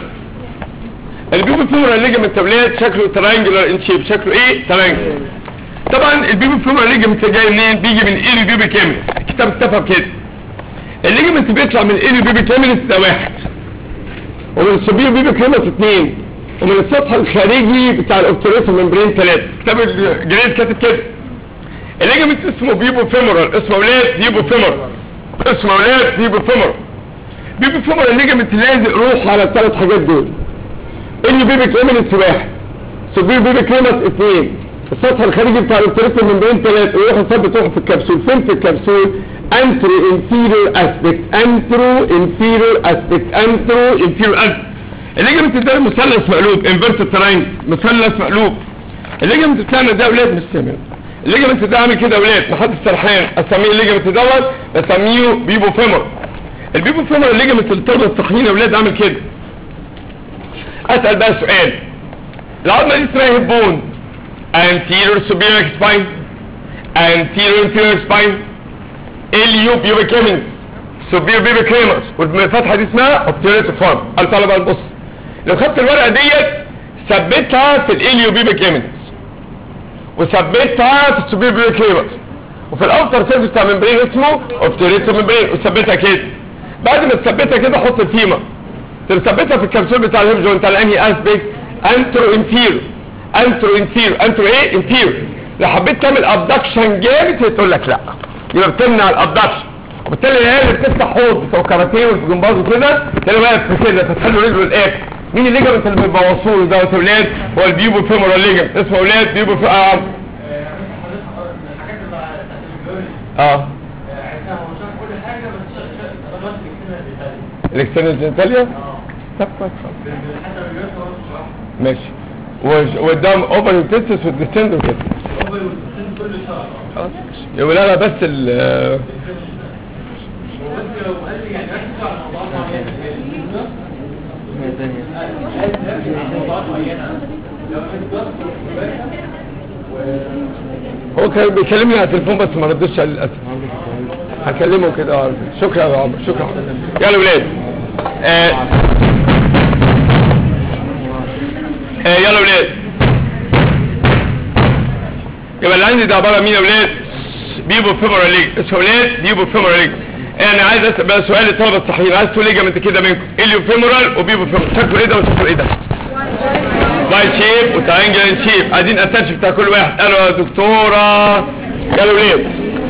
S2: البيبو فيمورال ليجمنت تابلات شكله ترانجلر ان شيب شكله ايه ترانجلر طبعا البيبو فيمورال ليجمنت جاي منين بيجي من ايلي بيبي كامل الكتاب استفهم كده الليجمنت بيطلع من الايلي بيبي كامل ده واحد ومن السوبيو بيبي كامل اثنين ومن السطح الخارجي بتاع الاوبتريس ممبرين ثلاثه كتاب الجريد كاتب كده الليجمنت اسمه بيبو فيمورال اسمه اولاد بيبو فيمورال اسمه اولاد بيبو فيمورال بيبو فيمورال الليجمنت لازق روح على الثلاث حاجات دول اللي بيبي كليمنس واحد سوبير بيبي كليمنس اثنين السطح الخارجي بتاع الاوبتريس ممبرين ثلاثه ويروح يثبت روح في الكبسول فين في الكبسول انترو انفيريور اسبكت انترو انفيريور اسبكت انترو انفيريور اسبكت الليجمنت ده مثلث مقلوب انفيرتد تراين مثلث مقلوب الليجمنت بتاعنا ده اولاد مش سامع الليجمنت ده عامل كده اولاد محدش سرحان اسميه الليجمنت دوت بسميه بيبو فيمور البيبو فيمور الليجمنت اللي طلع الصحيين اولاد عامل كده اسال بقى سؤال العظمه دي اسمها هيب بون anterior superior spine anterior inferior spine اليو بيبي كيمنس سوبير بيبي كريمرز والفتحه دي اسمها اوبتيريت فورم قال تعالى بقى نبص لو خدت الورقه ديت ثبتها في الاليو بيبي كريمنس وثبتها في السوبير بيبي كريمرز وفي الاوتر سيرفيس بتاع ممبرين اسمه اوبتيريت ممبرين وثبتها كده بعد ما تثبتها كده حط الفيمر تثبتها في الكبسول بتاع الهيب جوينت على انهي اسبيكت انترو انفيرو انترو انفيرو انترو ايه انفيرو لو حبيت تعمل ابدكشن جامد هتقول لك لا يبقى بتمنع الابدكشن وبالتالي العيال اللي بتفتح حوض بتوع كاراتيه والجمباز وكده تلاقي واقف في كده فتحل له رجله الاخر مين الليجمنت اللي بيبوظوه له دوت يا ولاد هو البيوبو فيمورال ليجمنت اسمه ولاد بيوبو في اه اه الاكسترنال جينيتاليا طب كويس خالص. ماشي وج- وقدام اوفر وتستس والديستند وكده خلاص ماشي. يبقى لا لا بس ال هو كان بيكلمني على التليفون بس ما ردتش عليه للاسف هكلمه كده اه شكرا يا عمر شكرا يلا ولاد آه. آه يلا ولاد يبقى اللي عندي ده عباره عن مين يا ولاد بيبو فيمورال ليج اسمه ولاد بيبو فيمورال ليج انا عايز اسال بقى سؤال الطلبه الصحيين عايز تقول ليجامنت كده منكم اليو فيمورال وبيبو فيمورال شكله ايه ده وشكله ايه ده وايت شيب وترينجل شيب عايزين اتاتش بتاع كل واحد قالوا يا دكتوره قالوا ليه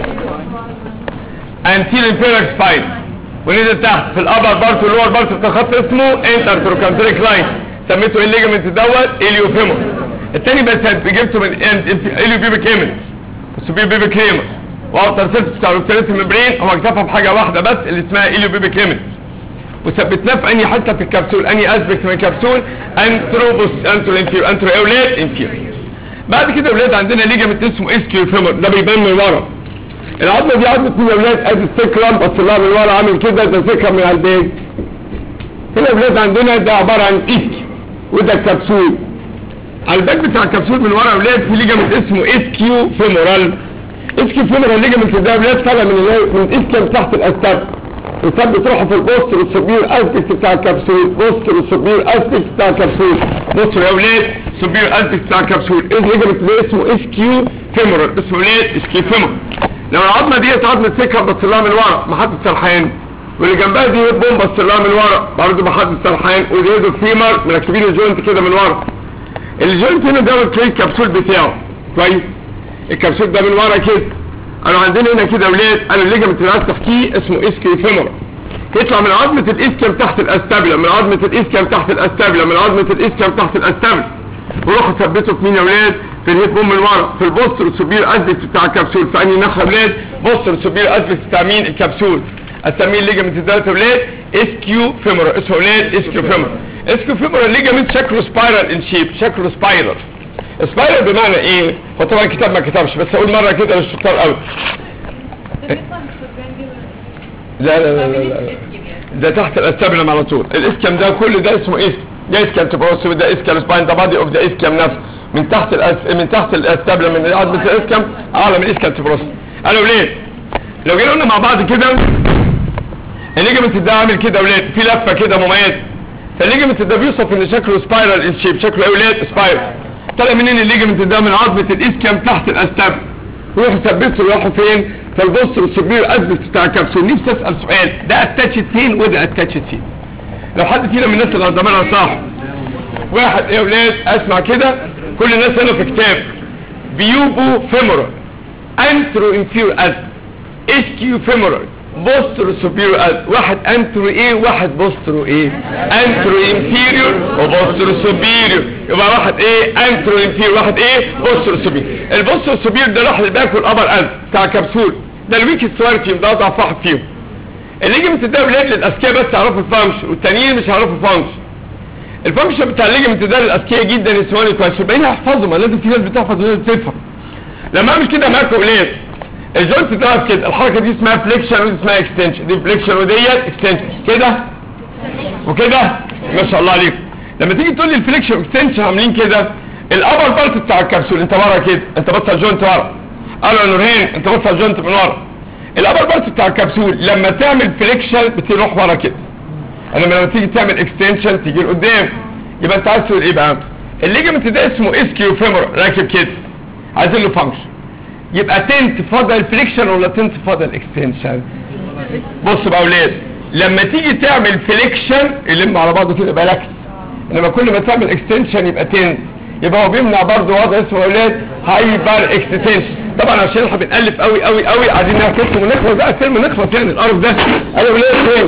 S2: انتيل امبيرك سباين ونزل تحت في الابر بارت واللور بارت بتاع خط اسمه انتر تروكانتريك لاين سميته ايه الليجمنت دوت اليو فيمور التاني بس جبته من اليو بيبك ايمن وسوبير بيبك هيمر واوتر سيرفس بتاع الروتريت ممبرين هو اكتفى بحاجه واحده بس اللي اسمها اليو بيبك ايمن وثبتناه في انهي حته في الكبسول انهي اسبكت من الكبسول انتروبوس انترو انفير انترو اولاد انفير بعد كده يا اولاد عندنا ليجامنت اسمه اسكيو فيمر ده بيبان من ورا العظمه دي عظمه مين يا اولاد ادي السكرم بص لها من ورا عامل كده ده سكرم من على البيت هنا يا اولاد عندنا ده عباره عن اسكي وده الكبسول على الباك بتاع الكبسول من ورا يا اولاد في ليجامنت اسمه اسكيو فيمورال اسكيو فيمورال ليجامنت ده يا اولاد طالع من ال- من اسكيم تحت الاستاب يثبت روحه في البوستر والسوبير اسبكت بتاع الكبسول بوستر والسوبير اسبكت بتاع الكبسول بصوا يا اولاد سوبير اسبكت بتاع الكبسول ايه الليجامنت ده اسمه اسكيو فيمورال اسمه اولاد اسكيو فيمورال لو العظمه ديت عظمه سكه بص لها من ورا محطه سرحان واللي جنبها دي بوم بص لها من ورا برضه محطه سرحان ودي هيدو فيمر مركبين الجوينت كده من ورا الجوينت هنا ده تلاقي الكبسول بتاعه كويس الكبسول ده من ورا كده انا عندنا هنا كده اولاد انا الليجمنت اللي عايز تحكيه اسمه اسكيو فيمر يطلع من عظمة الاسكيم تحت الاستابلة من عظمة الاسكيم تحت الاستابلة من عظمة الاسكيم تحت الاستابلة وروح ثبته في مين يا اولاد في الهيب بوم من ورا في البوستر السوبير اسبكت بتاع الكبسول في انهي نخله يا اولاد بوستر السوبير اسبكت بتاع مين الكبسول اسميه الليجمنت ده يا اولاد اسكيو فيمورال اسمه اولاد اسكيو فيمورال اسكيو فيمورال الليجمنت شكله سبايرال ان شيب شكله سبايرال سبايرال بمعنى ايه هو طبعا الكتاب ما كتبش بس اقول مره كده للشطار قوي لا لا لا لا, لا. ده تحت الاستابلم على طول الاسكم ده كل ده اسمه اسم ده اسكم تبروس وده اسكم سباين ده بادي اوف ذا اسكم نفسه من تحت الأس... من تحت الاستابلم من عظمه الاسكم اعلى من الاسكم تبروس قالوا ليه لو جينا قلنا مع بعض كده الليجمنت ده عامل كده يا اولاد في لفه كده مميزه فالليجمنت ده بيوصف ان شكله سبايرال ان شيب شكله يا اولاد سبايرال طلع منين الليجمنت ده من عظمه الاسكم تحت الاستابلم روح ثبته راحوا فين فالبوستر السوبير اسبكت بتاع الكبسول نفسي اسال سؤال ده اتاتشت فين وده اتاتشت فين لو حد فينا من الناس اللي قدامنا صح واحد يا اولاد اسمع كده كل الناس هنا في كتاب بيوبو فيمورال انترو انفيرو از اسكيو فيمورال بوسترو سوبيرو از واحد انترو ايه واحد بوسترو ايه انترو انفيريور وبوسترو سوبيريور يبقى واحد ايه انترو انفيريور واحد ايه بوسترو سوبيريور البوسترو سوبيريور ده راح للباك والابر از بتاع كبسول ده الويك سوارتيوم ده اضعف واحد فيهم الليجمنت ده ولاد للاذكياء بس يعرفوا الفانكشن والتانيين مش هيعرفوا الفانكشن الفانكشن بتاع الليجمنت ده للاذكياء جدا يسمعوني كويس والباقيين هيحفظوا ما لازم في ناس بتحفظ وناس بتفهم لما اعمل كده معاكم ولاد الجوينت ده واقف كده الحركه دي اسمها فليكشن ودي اسمها اكستنشن دي فليكشن وديت اكستنشن كده وكده ما شاء الله عليكم لما تيجي تقول لي الفليكشن واكستنشن عاملين كده الابر بارت بتاع الكبسول انت ورا كده انت بص على الجوينت ورا قالوا يا نورهان انت بص على الجوينت من ورا الابر بارت بتاع الكبسول لما تعمل فليكشن بتروح ورا كده انما لما تيجي تعمل اكستنشن تيجي لقدام يبقى انت عايز تقول ايه بقى الليجمنت ده اسمه اسكيو فيمور راكب كده عايزين له فانكشن يبقى تنت فضل الفليكشن ولا تنت فضل الاكستنشن بصوا بقى يا اولاد لما تيجي تعمل فليكشن يلم على بعضه كده يبقى لاكس انما كل ما تعمل اكستنشن يبقى تنس يبقى هو بيمنع برضه وضع اسمه يا اولاد هايبر اكستنشن طبعا عشان احنا بنالف قوي قوي قوي عايزين نركز ونخلص بقى الفيلم نخلص يعني القرف ده انا ولاد تاني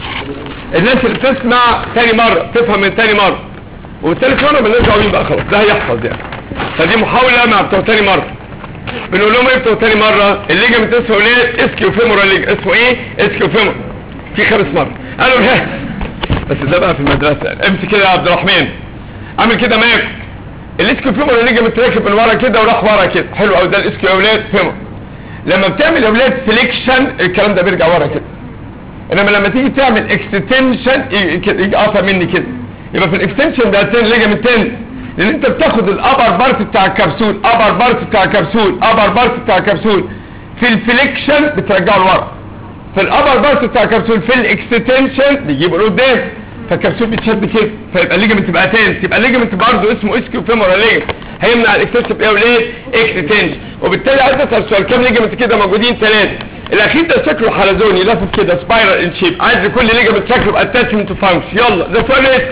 S2: الناس اللي بتسمع تاني مره تفهم من تاني مره والتالت مره مالناش دعوه بيه بقى خلاص ده هيحفظ يعني فدي محاوله مع بتوع تاني مره بنقول لهم ايه بتوع تاني مره الليجمنت اسمه ليه اسكيو فيمورال ليج اسمه ايه اسكيو فيمور في خامس مره قالوا لا بس ده بقى في المدرسه يعني. امسك كده يا عبد الرحمن اعمل كده معاك الاسكيو فيمور ليجمنت راكب من ورا كده وراح ورا كده حلو قوي ده الاسكيو يا اولاد فيمور لما بتعمل يا اولاد فليكشن الكلام ده بيرجع ورا كده انما لما تيجي تعمل اكستنشن يجي قاطع مني كده يبقى في الاكستنشن ده تن ليجمنت تن لان انت بتاخد الابر بارت بتاع الكبسول ابر بارت بتاع الكبسول ابر بارت بتاع الكبسول في الفليكشن بترجعه لورا في الابر بارت بتاع الكبسول في الاكستنشن بيجيبه لقدام فالكبسول بيتشد كده فيبقى الليجمنت تبقى تنس يبقى الليجمنت برضه اسمه اسكيو فيمورال ليجمنت هيمنع الاكستنشن ايه وليه اكستنشن وبالتالي عايز اسال سؤال كام ليجمنت كده موجودين ثلاثه الاخير ده شكله حلزوني لافف كده سبايرال ان شيب عايز لكل ليجمنت شكله باتاتشمنت فانكشن يلا ده سؤال ايه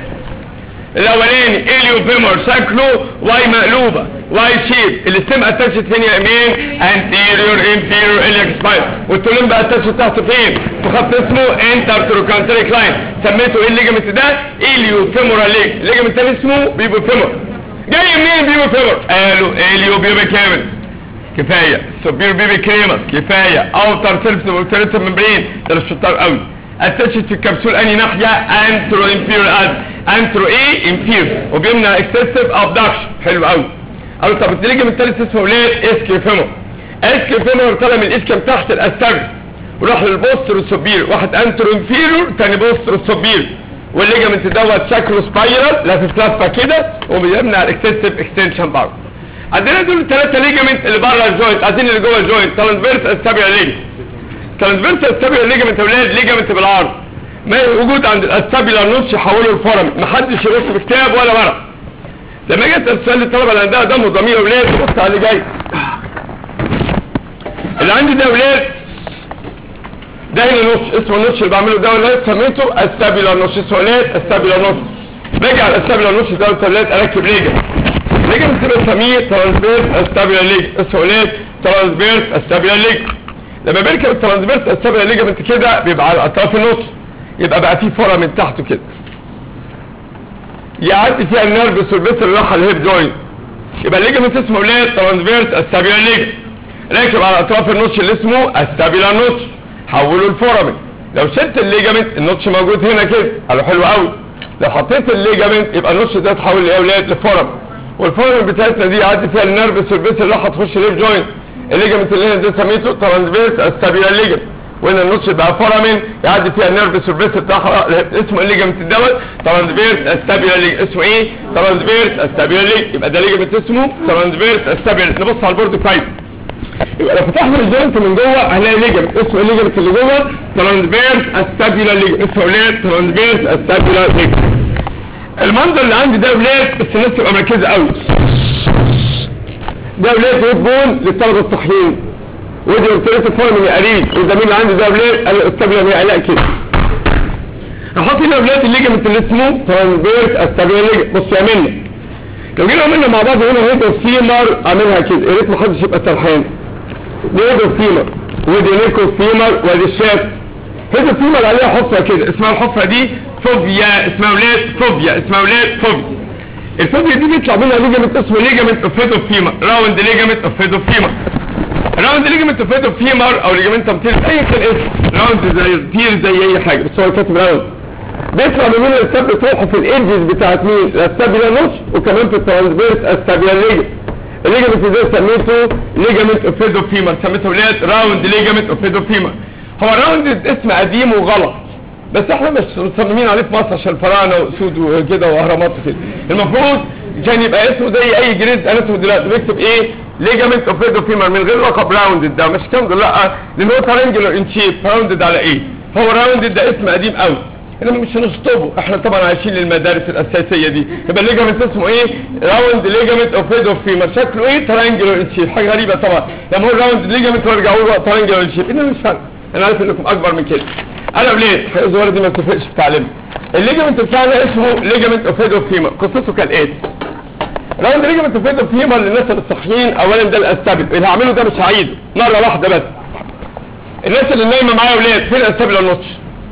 S2: الاولاني اليو فيمور شكله واي مقلوبه واي شيب الاستم اتاتشت فين يا امين انتيريور انفيريور اليك سباير والتولين بقى اتاتشت تحت فين في خط اسمه انتر تروكانتريك لاين سميته ايه الليجمنت ده اليو فيمورال ليج الليجمنت الثاني اسمه بيبو فيمور جاي منين بيبو فيمور قالوا اليو بيبي كامل كفايه سوبير بيبي كريمس كفايه اوتر سيرفس والتريتم ممبرين ده الشطار قوي اتاتشت في الكبسول اني ناحيه انترو انفيريور اد انترو ايه انفير وبيمنع اكسسيف ابدكشن حلو قوي قالوا طب الليجمنت الثالث اسمه ليه اسكيو فيمور اسكيو فيمور طالع من الاسكيم تحت الاستاج وراح للبوستر والسوبير واحد انترو انفيريور تاني بوستر والسوبير والليجمنت دوت شكله سبايرال لافف لفه كده وبيمنع الاكسسيف اكستنشن برضه عندنا دول الثلاثه ليجمنت اللي بره الجوينت عايزين اللي جوه الجوينت ترانسفيرس استابيال ليجمنت ترانسفيرس استابيال ليجمنت يا ولاد ليجمنت بالعرض ما وجود عند الاستابيلار نوتش يحوله لفورم محدش يبص في كتاب ولا ورق لما جيت اسال الطلبه اللي عندها دم وضمير اولاد بص على اللي جاي اللي عندي ده اولاد ده هنا نوتش اسمه النوتش اللي بعمله ده ولاد سميته استابيلار نوتش اسمه اولاد استابيلار نوتش باجي على الاستابيلار نوتش ده ولاد اركب ليجمنت ليجمنت تبقى سميه ترانسفيرس استابيلار ليج اسمه اولاد ترانسفيرس استابيلار ليج لما بيركب الترانسفيرس استابيلار ليجمنت كده بيبقى على اطراف النوتش يبقى بقى فيه فورة من تحته كده يعدي فيها النيرفس والبس اللي راح الهيب جوينت يبقى الليجمنت اسمه اولاد ترانسفيرس استابيلار ليج راكب على اطراف النوتش اللي اسمه استابيلار نوتش حوله الفورامين لو شلت الليجمنت النوتش موجود هنا كده قالوا حلو قوي لو حطيت الليجمنت يبقى النوتش ده اتحول يا اولاد لفورامين والفورامين بتاعتنا دي يعدي فيها النيرفس والبس اللي راح تخش الهيب جوينت الليجمنت اللي هنا ده سميته ترانسفيرس استابيلار ليجمنت وهنا النص بقى فورامين يعدي فيها النيرف سيرفيس بتاعها اسمه الليجمنت دوت ترانسفيرس استابيلار ليج اسمه ايه ترانسفيرس استابيلار ليج يبقى ده ليجمنت اسمه ترانسفيرس استابيلار نبص على البورد كويس يبقى لو فتحنا الجوينت من جوه هنلاقي ليجمنت اسمه الليجمنت اللي جوه ترانسفيرس استابيلار ليج اسمه اولاد ترانسفيرس استابيلار ليج المنظر اللي عندي ده اولاد بس الناس تبقى مركزه قوي ده اولاد هيد بون للطلبه الصحيين ودي قلت له فورم من قريب والزميل اللي عندي ده اولاد قال استابيلار ليه علاء كده نحط هنا اولاد الليجمنت اللي اسمه ترانسفيرس استابيلار ليج بص يا منى لو جينا عملنا مع بعض هنا هيد فيمر اعملها كده يا ريت ما حدش يبقى سرحان دي هيد فيمر ودي نيكو فيمر وادي الشاف هيد فيمر عليها حفره كده اسمها الحفره دي فوبيا اسمها اولاد فوبيا اسمها اولاد فوبيا الفوبيا دي بيطلع منها ليجمنت اسمه ليجمنت اوف هيد فيمر راوند ليجمنت اوف هيد فيمر راوند ليجمنت اوف هيد فيمر او ليجمنت تير اي كان اسم راوند زي تير زي اي حاجه بس هو كاتب راوند بيطلع من هنا الستاب بتروح في الايدجز بتاعت مين الاستابيلا نوتش وكمان في الترانسفيرس استابيلا ليجمنت الليجمنت ده سميته ليجمنت اوف هيد فيمر سميته ولاد راوند ليجمنت اوف هيد فيمر هو راوند اسم قديم وغلط بس احنا مش مصممين عليه في مصر عشان الفراعنه واسود وكده واهرامات وكده المفروض كان يبقى اسمه زي اي جريد اناتومي دلوقتي بيكتب ايه ليجامنت اوف هيد فيمر من غير لقب راوندد ده مش كام لا لان هو ترينجلر ان شيب راوندد على ايه هو راوندد ده اسم قديم قوي انما مش هنشطبه احنا طبعا عايشين للمدارس الاساسيه دي يبقى الليجامنت اسمه ايه راوند ليجامنت اوف هيد فيمر شكله ايه ترينجلر ان شيب حاجه غريبه طبعا لما هو راوند ليجامنت ويرجعوا له ترينجلر ان شيب انما مش فارق انا عارف انكم اكبر من كده انا وليه الحقيقه الصغيره دي ما بتفرقش في تعليمها الليجمنت بتاعنا اسمه ليجمنت اوف هيد اوف فيمر قصته كالاتي راوند ليجمنت اوف هيد اوف فيمر للناس الصحيين اولا ده الاستابل اللي هعمله ده مش هعيده مره واحده بس الناس اللي نايمه معايا ولاد فين الاستابل النوتش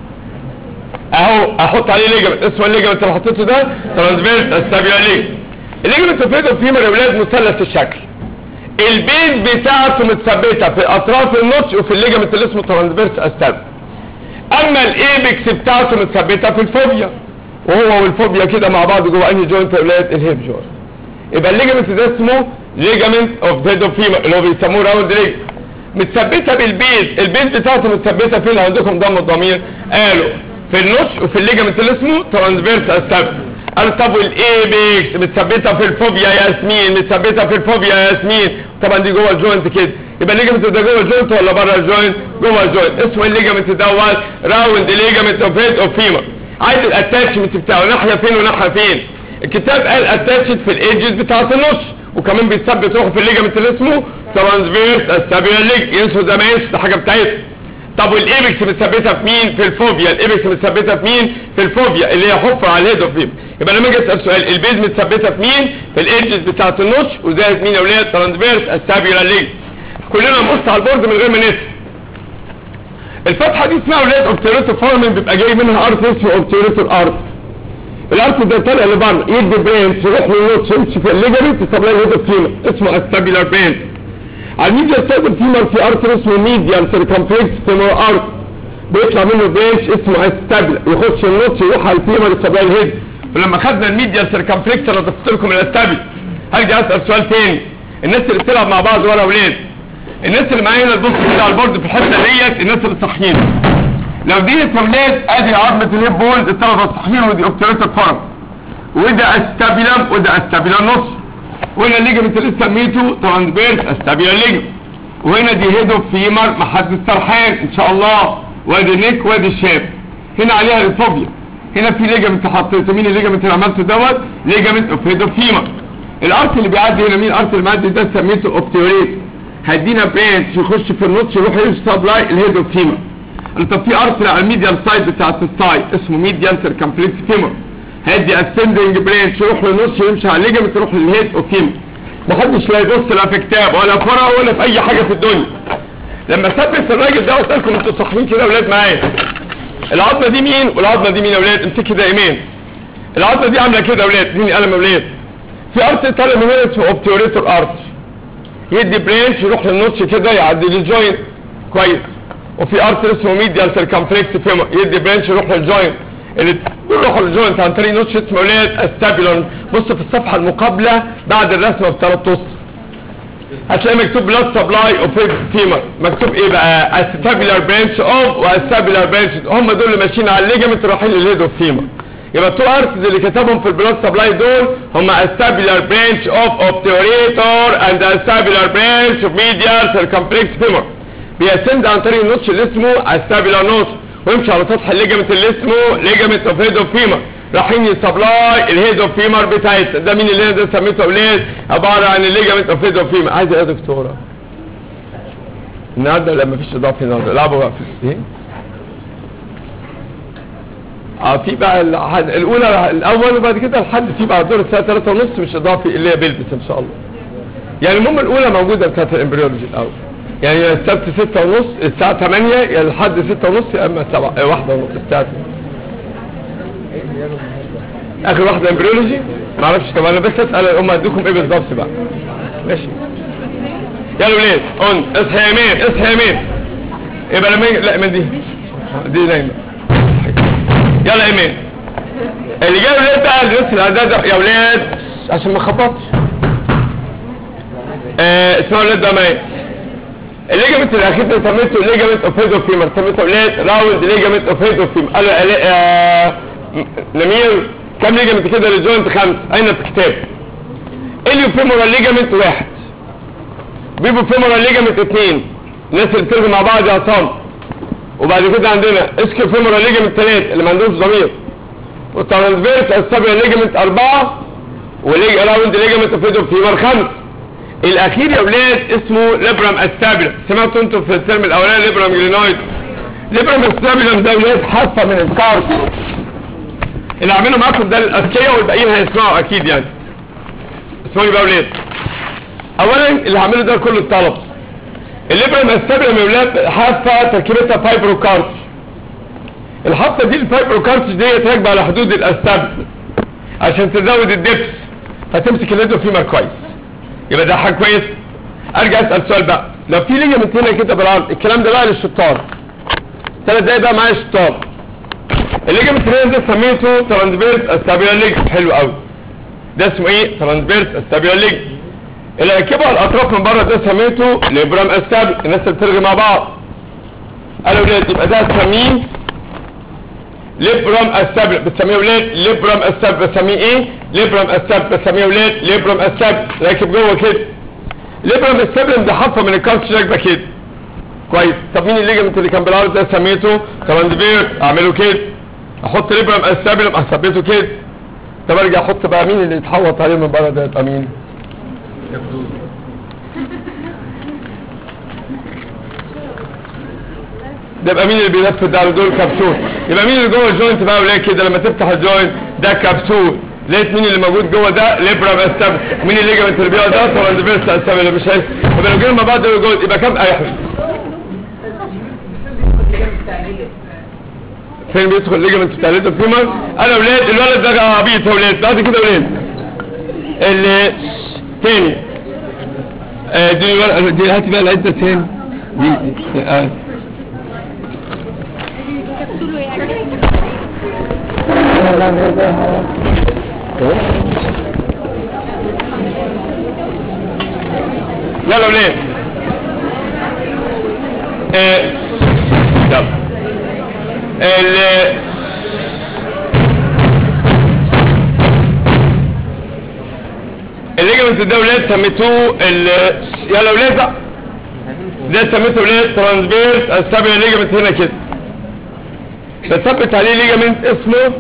S2: اهو احط عليه ليجمنت اسمه الليجمنت اللي حطيته ده ترانسفيرس استابيلا ليجمنت الليجمنت اوف هيد اوف فيمر يا ولاد مثلث الشكل البيز بتاعته متثبته في اطراف النوتش وفي الليجمنت اللي اسمه ترانسفيرس استابل اما الايبكس بتاعته متثبته في الفوبيا وهو والفوبيا كده مع بعض جوه انهي جوينت يا ولاد الهيب جوينت يبقى الليجمنت ده اسمه ليجمنت اوف هيد اوف فيمر اللي هو بيسموه راوند ليج متثبته بالبيز البيز بتاعته متثبته فين عندكم ضم الضمير قالوا في النص وفي الليجمنت اللي اسمه ترانسفيرس استابل قال طب والايبكس متثبته في الفوبيا يا ياسمين متثبته في الفوبيا يا ياسمين طبعا دي جوه الجوينت كده يبقى الليجمنت ده جوه الجوينت ولا بره الجوينت جوه الجوينت اسمه الليجمنت دوت راوند ليجمنت اوف هيد اوف فيمر عايز الاتاتشمنت بتاعه ناحيه فين وناحيه فين الكتاب قال اتاتشد في الايدجز بتاعه النص وكمان بيتثبت روحه في الليجمنت اللي اسمه ترانسفيرس استابيلا ليج ينسوا ده ما ينسوا ده حاجه بتاعتهم طب والايبكس متثبته في مين في الفوبيا الايبكس متثبته في مين في الفوبيا اللي هي حفره على الهيد اوف فيم يبقى لما اجي اسال سؤال البيز متثبته في مين في الايدجز بتاعه النص وزائد مين يا اولاد ترانسفيرس استابيلا ليج كلنا نبص على البورد من غير ما نسال الفتحه دي اسمها اولاد اوبتيريتور فورمن بيبقى جاي منها ارت اسمه اوبتيريتور ارت الارت ده طالع لبره يدي برين تروح للنوتش يمشي في الليجمنت يطلع له هيد فيمر اسمه استابيلار برين على الميديا ستابل فيمر في ارت اسمه ميديال سيركمفلكس فيمر ارت بيطلع منه برينش اسمه استابيلار يخش النوتش يروح على الفيمر يطلع له الهيد ولما خدنا الميديال سيركمفلكس انا ضفت لكم الاستابيل هرجع اسال سؤال تاني الناس اللي بتلعب مع بعض ورا اولاد الناس اللي معايا هنا تبص كده على البورد في الحته ديت الناس اللي صاحيين لو دي يا ولاد ادي عظمه الهيب بونز الثلاثه الصحيين ودي اوبتريتور فورم وده استابيلم وده استابيلم نص وهنا الليجمنت اللي سميته ترانسفيرس استابيلم ليجمنت وهنا دي هيد اوف فيمر محدد سرحان ان شاء الله وادي نيك وادي الشاب هنا عليها الفوبيا هنا في ليجمنت حطيته مين الليجمنت اللي عملته دوت ليجمنت اوف هيد اوف فيمر الارت اللي بيعدي هنا مين الارت اللي بيعدي ده سميته اوبتيوريت هدينا برانش يخش في النص يروح يسبلاي الهيد اوف فيمر طب في ارت على الميديال سايد بتاعت السايد اسمه ميديال سيركمفلكس فيمر هدي اسندنج برانش يروح للنص يمشي على الليجمنت يروح للهيد اوف فيمر محدش لا يبص لا في كتاب ولا في ورقه ولا في اي حاجه في الدنيا لما ثبت الراجل ده قلت لكم انتوا صاحيين كده يا اولاد معايا العظمه دي مين والعظمه دي مين يا اولاد امسكي ده ايمان العظمه دي عامله كده يا اولاد اديني قلم يا اولاد في ارت طالع من هنا اسمه اوبتيوريتور ارت يدي برانش يروح للنوتش كده يعدي للجوينت كويس وفي ارت اسمه ميديال سيركمفلكس فيما يدي برانش يروح للجوينت اللي بيروح للجوينت عن طريق نوتش اسمه اولاد استابيلون بص في الصفحه المقابله بعد الرسمه بثلاث اسطر هتلاقي مكتوب بلاد سبلاي اوف فيمر مكتوب ايه بقى استابيلار برانش اوف واستابيلار برانش هم دول اللي ماشيين على الليجمنت رايحين للهيد اوف فيمر يبقى التو ارتز اللي كتبهم في البلاد سبلاي دول هم استابيلار برانش اوف اوبتيوريتور اند استابيلار برانش اوف ميديال سيركمفلكس فيمر بيسند عن طريق النوتش اللي اسمه استابيلار نوتش ويمشي على سطح الليجمنت اللي اسمه ليجمنت اوف هيد اوف فيمر رايحين يسبلاي الهيد اوف فيمر بتاعتنا ده مين اللي ده سميته اولاد عباره عن الليجمنت اوف هيد اوف فيمر عايز ايه يا دكتوره النهارده لا مفيش اضافه النهارده العبوا بقى في ايه اه في بقى الحد الاولى الاول وبعد كده الحد في بعد دور الساعه 3 ونص مش اضافي اللي هي بيلبس ان شاء الله يعني المهم الاولى موجوده بتاعت الامبريولوجي الاول يعني يا السبت 6 ونص الساعه 8 يا الحد 6 ونص يا اما 7 واحده ونص الساعه 8 اخر واحده امبريولوجي ما اعرفش طب انا بس اسال هم ادوكم ايه بالظبط بقى ماشي يلا ولاد اون اصحى يا ايمان اصحى يا ايمان يبقى لما لا ايمان دي دي نايمه يلا ايمان اللي جاي ولاد بقى الناس الاعداد يا ولاد عشان ما خبطش آه اسمها ولاد ده ماي الليجمنت الاخير ده سميته الليجمنت اوف هيد اوف فيمر سميته ولاد راوند ليجمنت اوف هيد اوف فيمر قال آه نمير كم ليجمنت كده للجوينت خمس اين في الكتاب اليو فيمورال ليجمنت واحد بيبو فيمورال ليجمنت اثنين الناس اللي بتلغي مع بعض يا عصام وبعد كده عندنا اسكيو فيمورال ليجمنت ثلاث اللي ما عندهمش ضمير والترانسفيرس استابيا ليجمنت اربعه وليج راوند ليجمنت اوف هيد اوف فيمر خمس الاخير يا اولاد اسمه ليبرام استابيلا سمعتوا انتوا في الترم الاولاني ليبرام جلينويد ليبرم استابيلم ده ولاد حافه من الكارت اللي عامله معاكم ده الاذكياء والباقيين هيسمعوا اكيد يعني اسمعوا بقى ولاد اولا اللي هعمله ده كل الطلب الليبرم استابيلم يا ولاد حافه تركيبتها فايبرو كارت الحافه دي الفايبرو كارت ديت راكبه على حدود الاستابل عشان تزود الدبس فتمسك الليدو فيمر كويس يبقى ده حاجه كويس ارجع اسال سؤال بقى لو في ليجمنت هنا كده بالعرض الكلام ده بقى للشطار ثلاث دقايق بقى معايا شطار الليجمنت هنا ده سميته ترانسفيرس استابيلار ليج حلو قوي ده اسمه ايه ترانسفيرس استابيلار ليج اللي ركبه على الاطراف من بره ده سميته ليبرام استابل الناس اللي بترغي مع بعض قالوا ولاد يبقى ده سميه ليبرام استابل بتسميه ولاد ليبرام استابل بسميه ايه ليبرام استابل بسميه ولاد ليبرام استابل راكب جوه كده ليبرام استابل ده حفه من الكاوتش راكبه كده كويس طب مين الليجمنت اللي كان بالعرض ده سميته تراندفير اعمله كده احط ليبرام استابل اثبته كده طب ارجع احط بقى مين اللي يتحوط عليه من بره ده يبقى مين ده يبقى مين اللي بيلف ده على دول كبسول يبقى مين اللي جوه الجوينت بقى ولا كده لما تفتح الجوينت ده كبسول لقيت مين اللي موجود جوه ده ليبرام استابل مين الليجمنت اللي بيقعد ده تراندفيرس استابل مش عارف يبقى لو جينا مع بعض دول جوه يبقى كام اي حاجه فين بيدخل الليجمنت بتاع الليد فيمر انا ولاد الولد ده عبيط يا ولاد بعد كده ولاد اللي تاني آه دي الولد دي هاتي بقى العده تاني دي آه.
S3: كبسوله يعني
S2: يلا ولاد آه. يلا ال الليجمنت ده ولاد سميتوه ال يلا ولاد بقى ده سميته ولاد ترانسفيرس استابل ليجمنت هنا كده بثبت عليه ليجمنت اسمه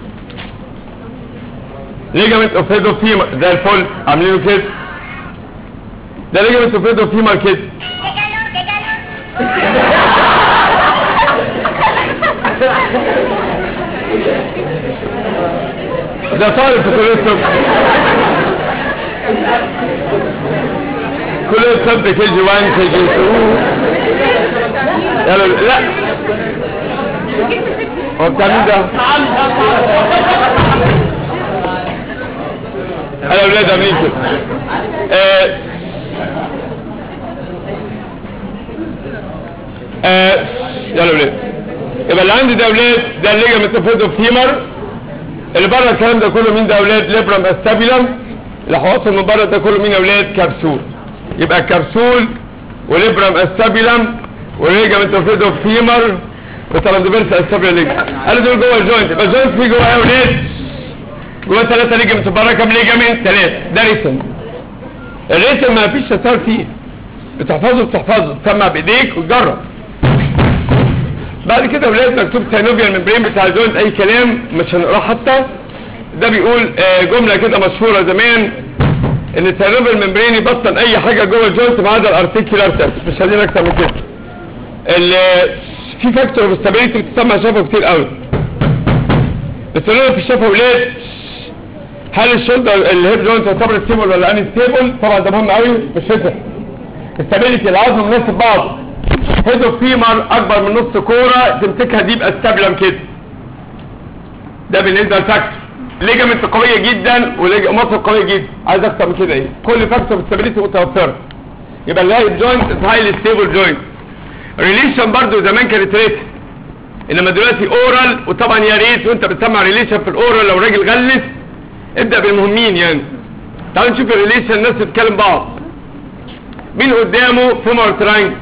S2: ليجمنت اوف هيد اوف فيمر زي الفل عاملينه كده ده ليجمنت اوف هيد اوف فيمر كده ده طالب في كلية الطب كلية الطب كي جي 1 كي جي 2 يلا لا هو بتاع مين ده؟ انا ولاد عاملين كده آه، آه، يلا ولاد يبقى اللي عندي ده ولاد ده الليجمنت اوف هيد اوف فيمر اللي بره الكلام ده كله مين ده اولاد ليبرام استابيلم اللي حواصل من بره ده كله مين يا اولاد كبسول يبقى كبسول وليبرام استابيلم وليجمنت اوف هيد اوف فيمر وترندفيرس استابيلم ليج قالوا دول جوه الجوينت يبقى الجوينت فيه جوه ايه يا اولاد جوه ثلاثه ليجمنت بره كام ليجمنت ثلاثه ده ريسم الريسم ما فيش تسار فيه بتحفظه بتحفظه تسمع بايديك وتجرب بعد كده ولاد مكتوب سينوفيال ممبرين بتاع الجوينت اي كلام مش هنقراه حتى ده بيقول آه، جمله كده مشهوره زمان ان السينوفيال ممبرين يبطل اي حاجه جوه الجوينت ما عدا الارتيكولار تيست مش عايزين اكتر من كده ال- في فاكتور اوف ستابيليتي بتسمع شافه كتير قوي بتقول في الشافه ولاد هل الشولدر الهيب جوينت يعتبر ستيبل ولا ان ستيبل طبعا ده مهم قوي مش فكره استابيليتي العظم مناسب بعض هيد اوف فيمر اكبر من نص كوره تمسكها دي يبقى استابلم كده ده بالنسبه للفاكتور ليجامنت قويه جدا ومصر قويه جدا عايز اكتر من كده ايه كل فاكتور استابيليتي متوفره يبقى الهايب جوينت هايلي ستيبل جوينت ريليشن برضو زمان كانت ريت انما دلوقتي اورال وطبعا يا ريت وانت بتسمع ريليشن في الاورال لو راجل غلس ابدا بالمهمين يعني تعالوا نشوف الريليشن الناس بتتكلم بعض مين قدامه فيمر ترانج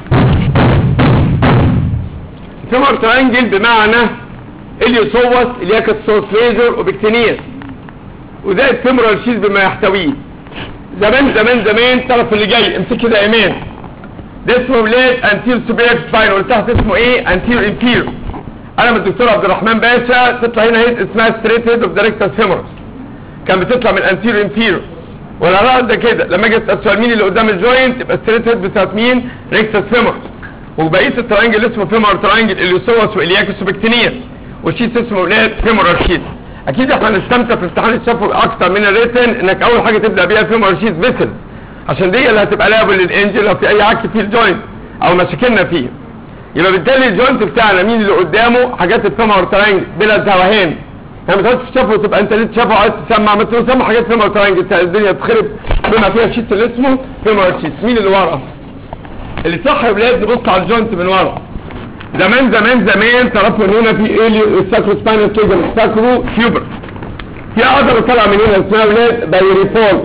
S2: فيمر ترانجل بمعنى اليوسوس الياكتسوس ريزر وبكتينيس وده الفيمورال شيز بما يحتويه زمان زمان زمان الطرف اللي جاي امسك كده يا ايمان ده اسمه ولاد انتير سوبيريور سباين والتحت اسمه ايه انتير انفير انا من الدكتور عبد الرحمن باشا تطلع هنا هيد اسمها ستريت هيد اوف دايركتس فيمورس كان بتطلع من انتير انفير ولا رأى ده كده لما اجي اسال سؤال مين اللي قدام الجوينت يبقى ستريت هيد بتاعت مين ريكتس فيمورس وبقيه الترانجل اسمه فيمور ترانجل اليوسوس والياكوس وبكتينيا والشيت اسمه ولاد فيمورال شيت اكيد احنا هنستمتع في امتحان الشفوي اكتر من الريتن انك اول حاجه تبدا بيها فيمورال شيت فيسل عشان دي اللي هتبقى لابل للانجل لو في اي عك في الجوينت او مشاكلنا فيه يبقى بالتالي الجوينت بتاعنا مين اللي قدامه حاجات الفيمور ترانجل بلا توهان يعني ما تقعدش في شفوي تبقى انت ليه شفوي عايز تسمع ما تسمع حاجات فيمور ترانجل الدنيا تخرب بما فيها الشيت اللي اسمه فيمور شيت مين اللي ورا اللي صح يا ولاد نبص على الجوينت من ورا زمان زمان زمان تعرفوا ان هنا في اليو الساكرو سباينال كيجل ساكرو فيوبر في عضله طالعه من هنا اسمها ولاد بايريفول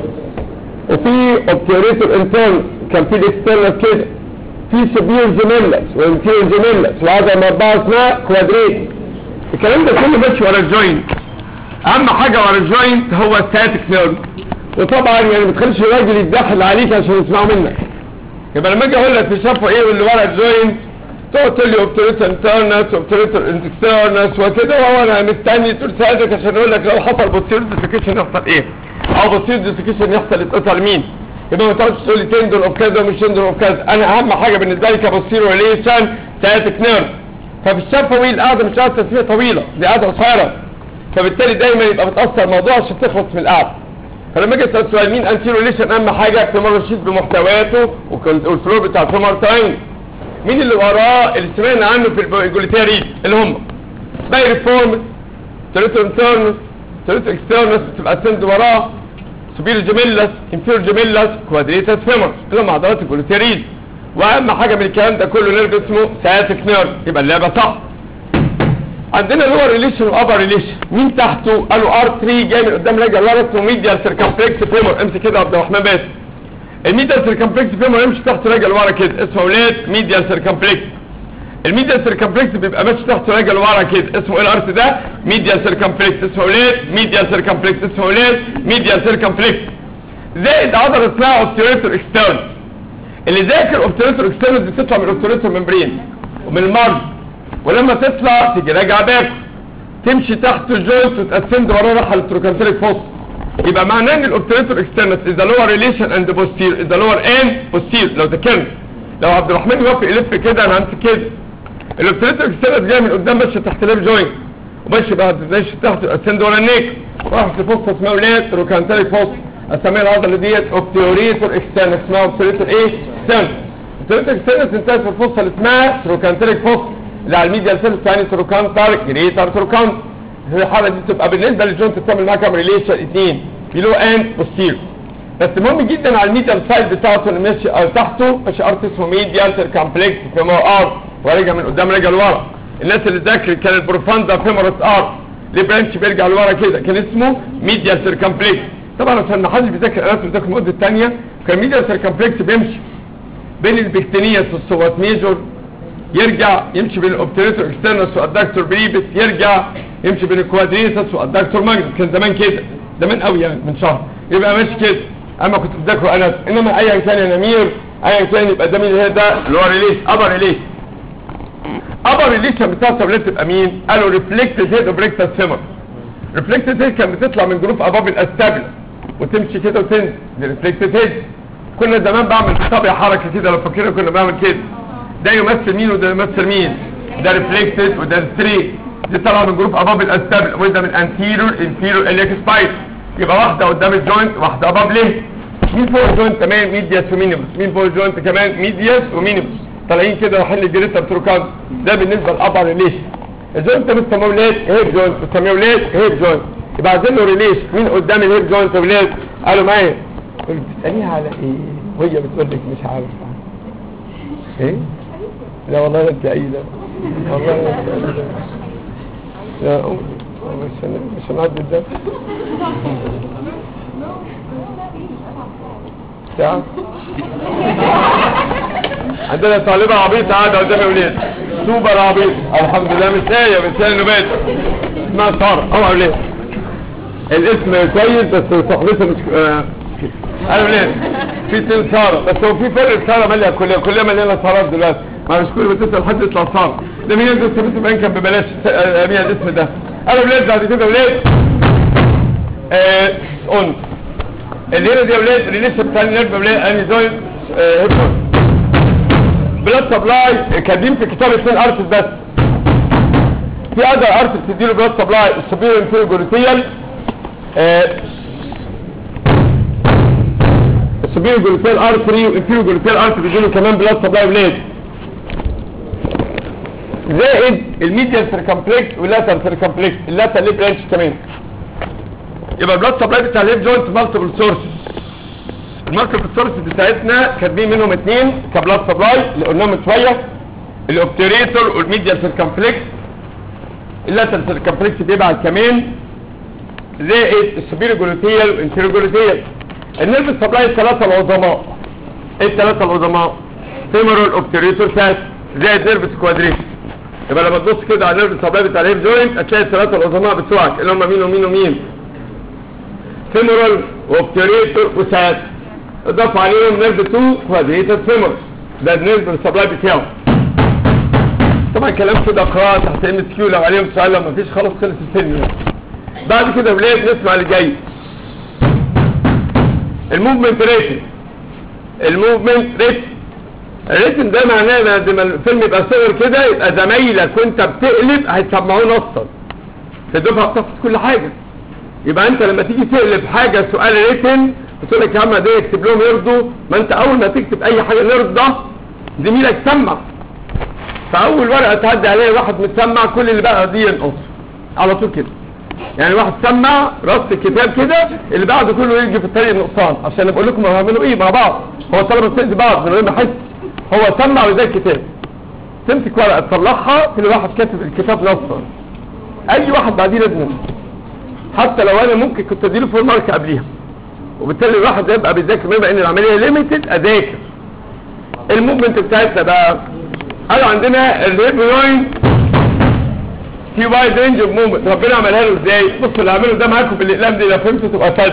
S2: وفي اوبتيوريتور انترن كان في الاكسترنال كده في سبير جيميلاس وانتير جيميلاس وعضله مربعه اسمها كوادريت الكلام ده كله ماشي ورا الجوينت اهم حاجه ورا الجوينت هو الساتيك نيرف وطبعا يعني ما تخليش الراجل يتدخل عليك عشان يسمعوا منك يبقى لما اجي اقول لك في شافوا ايه واللي ورا الجوينت تقعد تقول لي اوبتريتور انترنس اوبتريتور انترنس وكده وهو انا مستني طول ساعتك عشان اقول لك لو حصل بوستير ديسكيشن يحصل ايه او بوستير ديسكيشن يحصل يتقطع لمين يبقى ما تقعدش تقول لي تندل اوف كذا ومش تندل اوف كذا انا اهم حاجه بالنسبه لي كبوستير ريليشن ساعتك نيرف ففي الشفوي القعده مش قاعده تسميه طويله دي قعده قصيره فبالتالي دايما يبقى بتاثر الموضوع عشان تخلص من القعده فلما اجي اسال سؤال مين انتيرو ريليشن اهم حاجه فيمور شيت بمحتوياته والفلو بتاع الفيمور تايم مين اللي وراه اللي سمعنا عنه في الجوليتاري اللي هم باي ريفورم تريتو انترنس تريتو اكسترنس بتبقى السند وراه سبير جيميلاس انفير جيميلاس كوادريتاس فيمور اللي هم عضلات الجوليتاري واهم حاجه من الكلام ده كله نيرف اسمه سياتيك نيرف يبقى اللعبه صح عندنا لور ريليشن وابر ريليشن مين تحته قالوا ار 3 جاي من قدام رجل ورا اسمه ميديال سيركمفلكس فيمور امسك كده يا عبد الرحمن بس الميديال سيركمفلكس فيمور يمشي تحت رجل ورا كده اسمه ولاد ميديال سيركمفلكس الميديال سيركمفلكس بيبقى ماشي تحت رجل ورا كده اسمه ايه الارت ده ميديال سيركمفلكس اسمه ولاد ميديال سيركمفلكس اسمه ولاد ميديال سيركمفلكس زائد عضله اسمها اوبتيوريتور اكسترن اللي ذاكر اوبتيوريتور اكسترن دي بتطلع من الاوبتيوريتور ممبرين ومن المرض ولما تطلع تيجي راجع باك تمشي تحت الجوينت وتقسم وراه راحه للتروكانتريك فوس يبقى معناه ان الاوبتريتور اكسترنس از ذا لور ريليشن اند بوستير از ذا لور اند بوستير لو ذاكرت لو عبد الرحمن يوافق يلف كده انا همسك كده الاوبتريتور اكسترنس جاي من قدام ماشي تحت لاب جوينت وماشي بعد ماشي تحت الاسند ورا النيك راح في فوس اسمها ولاد تروكانتريك فوس اسميها العضله ديت اوبتيوريتور اكسترنس اسمها اوبتيوريتور ايه اكسترنس اوبتيوريتور اكسترنس انتهت في الفوسه اللي اسمها تروكانتريك فوس اللي على الميديا سيلز ثاني تروكانتر جريتر تروكانتر هي الحاله دي تبقى بالنسبه للجوينت بتعمل معاها كام ريليشن اثنين بيلو اند بوستير بس مهم جدا على الميديال سايد بتاعته اللي ماشي أو تحته ماشي ارت اسمه ميديال سيركمفلكس فيمور ار ورجع من قدام رجع لورا الناس اللي ذاكرت كان البروفاندا فيمورس ار ليه برانش بيرجع لورا كده كان اسمه ميديال سيركمفلكس طبعا عشان ما حدش بيذاكر اناتومي بيذاكر المده الثانيه كان ميديال سيركمفلكس بيمشي بين البكتينياس والسوات ميجور يرجع يمشي بين الاوبتريتور اكسترنس والادكتور بريبس يرجع يمشي بين الكوادريتس والادكتور ماجنس كان زمان كده زمان قوي يعني من شهر يبقى ماشي كده اما كنت بذاكره انا انما ايا كان يا نمير ايا كان يبقى ده مين اللي هي ده اللي هو ريليس ابر ريليس ابر ريليشن بتاع التابلت تبقى مين قالوا ريفلكتد هيد اوف ريكتس فيمر ريفلكتد هيد كانت بتطلع من جروب اباب الاستابل وتمشي كده وتنزل دي ريفلكتد هيد كنا زمان بعمل طبيعه حركه كده لو فاكرين كنا بعمل كده ده يمثل مين وده يمثل مين ده ريفلكتد وده ستريت دي طالعه من جروب اباب الاستابل وده من انتيريور انفيريور اليك سبايس يبقى واحده قدام الجوينت واحده اباب ليه مين فوق الجوينت كمان ميدياس ومينيموس مين فوق الجوينت كمان ميدياس ومينيموس طالعين كده رايحين للجريتر تروكان ده بالنسبه للابر ريليشن الجوينت بنسميه ولاد هيب جوينت بنسميه ولاد هيب جوينت يبقى عايزين له ريليشن مين قدام الهيب جوينت يا ولاد قالوا معايا قلت بتساليها على ايه وهي بتقول لك مش عارف ايه لا والله لا انت قايله والله لا انت قايله لا أم- مش هن- مش هنعدي الدرس ساعة عندنا طالبة عبيطة قاعدة قدامي ولاد سوبر عبيط الحمد لله مش هي مش هي نبات اسمها سارة او ولاد الاسم كويس بس صحبتها مش آه، انا ولاد في اتنين سارة بس هو في فرق سارة مالية الكلية الكلية مليانة سارات دلوقتي ما مش كل ما تسأل حد يطلع سارة ده مين ينزل سبيت بقى كان ببلاش آه، مين الاسم ده انا ولاد بعد كده ولاد آه اون الليلة دي يا ولاد ريليشن بتاع النيرف يا ولاد اني جوين هيبون بلاد سبلاي كاتبين في كتاب اثنين ارتس بس في اذر ارتس بتديله بلاد سبلاي السوبيريور انفيريور جلوتيال السوبيريور جلوتيال ارتري وانفيريور جلوتيال ارتري بيديله كمان بلاد سبلاي ولاد زائد الميديال سيركمبلكس واللاتر سيركمبلكس اللاتر ليه برانش كمان يبقى البلاد سبلاي بتاع الليف جوينت مالتيبل سورس المالتيبل سورس بتاعتنا كاتبين منهم اثنين كبلاد سبلاي اللي قلناهم من شويه الاوبتريتور والميديال سيركمبلكس اللاتر سيركمبلكس بيبعد كمان زائد السوبيريور جلوتيال والانتيريور جلوتيال النيرف سبلاي الثلاثه العظماء ايه الثلاثه العظماء فيمورال اوبتريتور سات زائد نيرف سكوادريت يبقى لما تبص كده على النيرف سبلاي بتاع الهيب جوينت هتلاقي الثلاثه العظماء بتوعك اللي هم مين ومين ومين فيمورال واوبتريتور وسات اضاف عليهم نيرف 2 كوادريتد فيمور ده النيرف السبلاي بتاعه طبعا كلام كده قراءه تحت ام اس كيو لو عليهم سؤال لو مفيش خلاص خلص الفيلم يعني. بعد كده ولاد نسمع اللي جاي الموفمنت ريتم الموفمنت ريتم الريتم ده معناه ان لما الفيلم يبقى صغر كده يبقى زمايلك وانت بتقلب هيسمعوه نصا في الدفعه بتاخد كل حاجه يبقى انت لما تيجي تقلب حاجه سؤال ريتم بتقول لك يا عم ده يكتب لهم يرضوا ما انت اول ما تكتب اي حاجه نرضى زميلك سمع فاول ورقه تعدي عليها واحد متسمع كل اللي بقى دي ينقص على طول كده يعني واحد سمع رص الكتاب كده اللي بعده كله يجي في الطريق النقصان عشان بقول لكم هيعملوا ايه مع بعض هو الطلبه بتأذي بعض من غير ما يحس هو سمع وزي الكتاب تمسك ورقه تطلعها كل واحد كاتب الكتاب نصا اي واحد بعديه لازم ينص. حتى لو انا ممكن كنت اديله فول مارك قبليها وبالتالي الواحد يبقى بيذاكر بما ان العمليه ليميتد اذاكر الموفمنت بتاعتنا بقى قالوا عندنا الهيب جوينت في وايد رينج اوف موفمنت ربنا عملها له ازاي بصوا اللي عمله ده معاكم بالاقلام دي لو فهمتوا تبقى فاز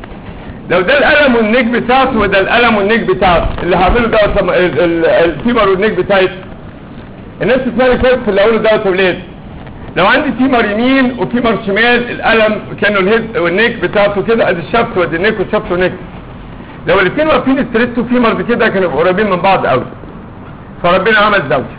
S2: لو ده القلم والنيك بتاعته وده القلم والنيك بتاعته اللي هعمله ده سم- ال- ال- الفيمر والنيك بتاعته الناس تسمعني كويس في اللي هقوله ده يا ولاد لو عندي فيمر يمين وفيمر شمال القلم كانوا الهيد والنيك بتاعته كده ادي الشفت وادي النيك والشفت والنيك لو الاثنين واقفين ستريت وفيمرز كده كانوا يبقوا قريبين من بعض قوي فربنا عمل زوجه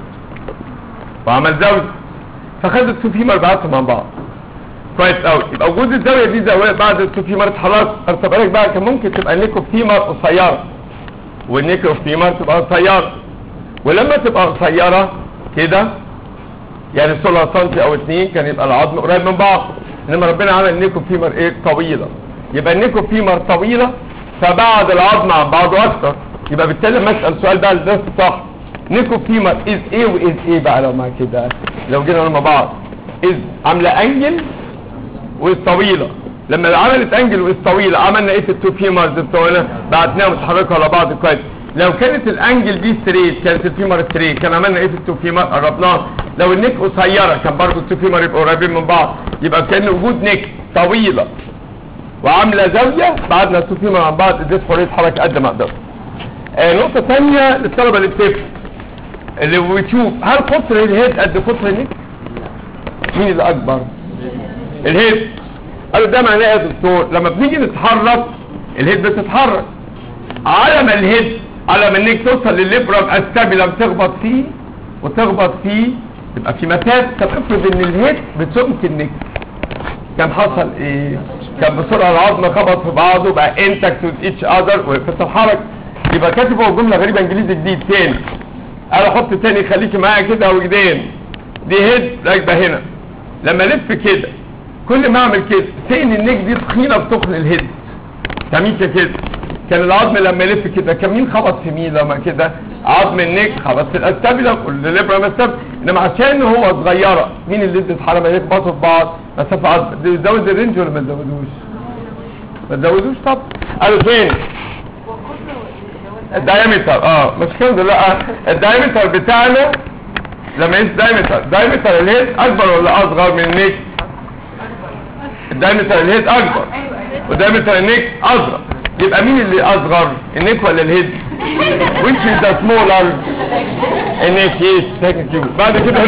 S2: وعمل زوجه فخد التو فيمر بعتهم عن بعض كويس قوي يبقى وجود الزاويه دي زاويه بعد التو فيمر اتحركت ارتب بالك بقى كان ممكن تبقى النيكو فيمر قصيره والنيكو فيمر تبقى قصيره ولما تبقى قصيره كده يعني سولها سنتي او اتنين كان يبقى العظم قريب من بعض انما ربنا عمل النيكو فيمر ايه طويله يبقى النيكو فيمر طويله فبعد العظم عن بعضه اكتر يبقى بالتالي لما اسال سؤال بقى ده صح نيكو فيمر از ايه واز ايه بقى لو مع كده لو جينا مع بعض از عامله انجل واز طويله لما عملت انجل واز طويله عملنا ايه في التو فيمرز بتوعنا بعتناهم متحركه على بعض كويس لو كانت الانجل دي ستريت كانت الفيمر ستريت كان عملنا ايه في التو فيمر قربناها لو النيك قصيره كان برضو التو فيمر يبقوا قريبين من بعض يبقى كان وجود نيك طويله وعامله زاويه بعدنا التو فيمر عن بعض اديت حريه حركه قد ما اقدر آه نقطه ثانيه للطلبه اللي بتفهم اللي بتشوف هل قطر الهيد قد قطر النيك مين اللي اكبر الهيد قالوا ده معناه يا دكتور لما بنيجي نتحرك الهيد بتتحرك على ما الهيد على ما النيك توصل للليبرم استابيلم تخبط فيه وتخبط فيه يبقى في مسافه طب افرض ان الهيد بتمك النيك كان حصل ايه كان بسرعه العظم خبط في بعضه بقى انتكت وذ ايتش اذر وقفت الحركه يبقى كاتب هو جمله غريبه انجليزي جديد تاني انا احط تاني خليكي معايا كده وجدين دي هيد راكبه هنا لما الف كده كل ما اعمل كده سين النيك دي تخينه بتخن الهيد تميكه كده كان العظم لما يلف كده كان مين خبط في مين لما كده عظم النيك خبط في الاستابيلم والليبرا مستاب انما عشان هو صغيره مين اللي ادت حرمه يخبطوا في بعض مسافه عظم دي تزود الرينج ولا ما تزودوش ما تزودوش طب قالوا فين الدايمتر اه مش كده لا الدايمتر بتاعنا لما يقيس دايمتر دايمتر الهيد اكبر ولا اصغر من النيك الدايمتر الهيد اكبر ودايمتر النيك اصغر يبقى مين اللي اصغر النيك ولا الهيد which is the smaller النيك yes thank you بعد كده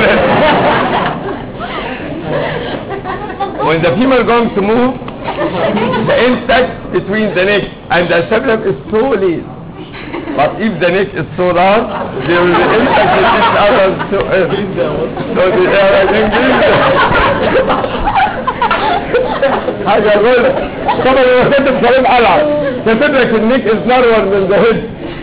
S2: when the female going to move the insect between the neck and the cerebellum is so late But if the neck is so large, there will be impact with each other so, uh, so the air English. حاجة أقول طبعا لو كاتب كلام ألعب كاتب لك النيك is narrower من the head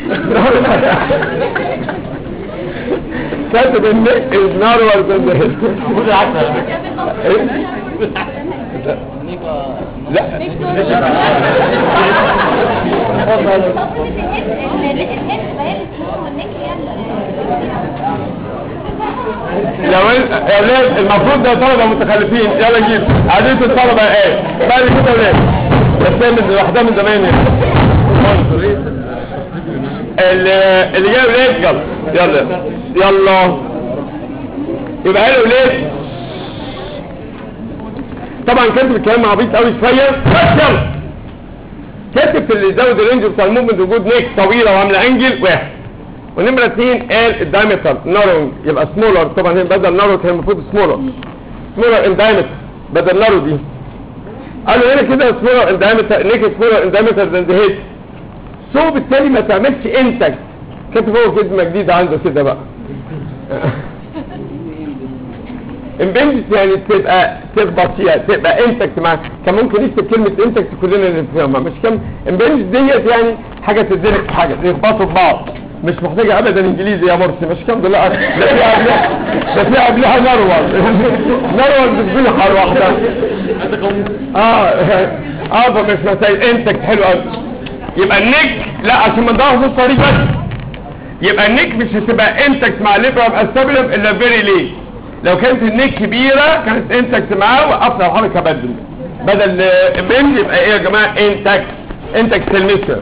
S2: كاتب النيك is narrower than the head
S1: المفروض العكس على فكرة
S2: إيه؟ لا
S3: تقصد ان الهيد الهيد تبقى هي السمول والنك هي
S2: يا ولد يا ولاد المفروض ده طلبة متخلفين يلا جيب عادية الطلبة ايه بعد كده ولاد بس هي من لوحدها من زمان يعني اللي اللي جاي ولاد يلا يلا يلا يبقى قالوا ولاد طبعا كاتب الكلام عبيط قوي شويه بس يلا كاتب في اللي زود الرينج بتاع الموفمنت وجود نيك طويله وعامله انجل واحد ونمرة اثنين قال الدايمتر نارو يبقى سمولر طبعا هي بدل نارو كان المفروض سمولر سمولر ان دايمتر بدل نارو دي قالوا هنا كده سمولر ان دايمتر نيك سمولر ان دايمتر ذان ذا هيد سو بالتالي ما تعملش انتك كاتب هو كلمه جديده عنده كده بقى امبنجز يعني تبقى تخبط فيها تبقى انتكت مع كان ممكن نكتب كلمه انتكت كلنا نفهمها مش كم امبنجز ديت يعني حاجه تدرك في حاجه يخبطوا في بعض مش محتاجه ابدا انجليزي يا مرسي مش كام لا ده في قبلها ده في قبلها نروال نروال بتقول حر واحده اه اه فمش مسائل انتكت حلو قوي يبقى النك لا عشان ما نضيعش نص طريق بس يبقى النك مش هتبقى انتكت مع ليبرام استابيلم الا فيري ليه لو كانت النك كبيرة كانت انتكت معاه وقفنا الحركة بدل بدل بن يبقى ايه يا جماعة انتكت انتكت الميسر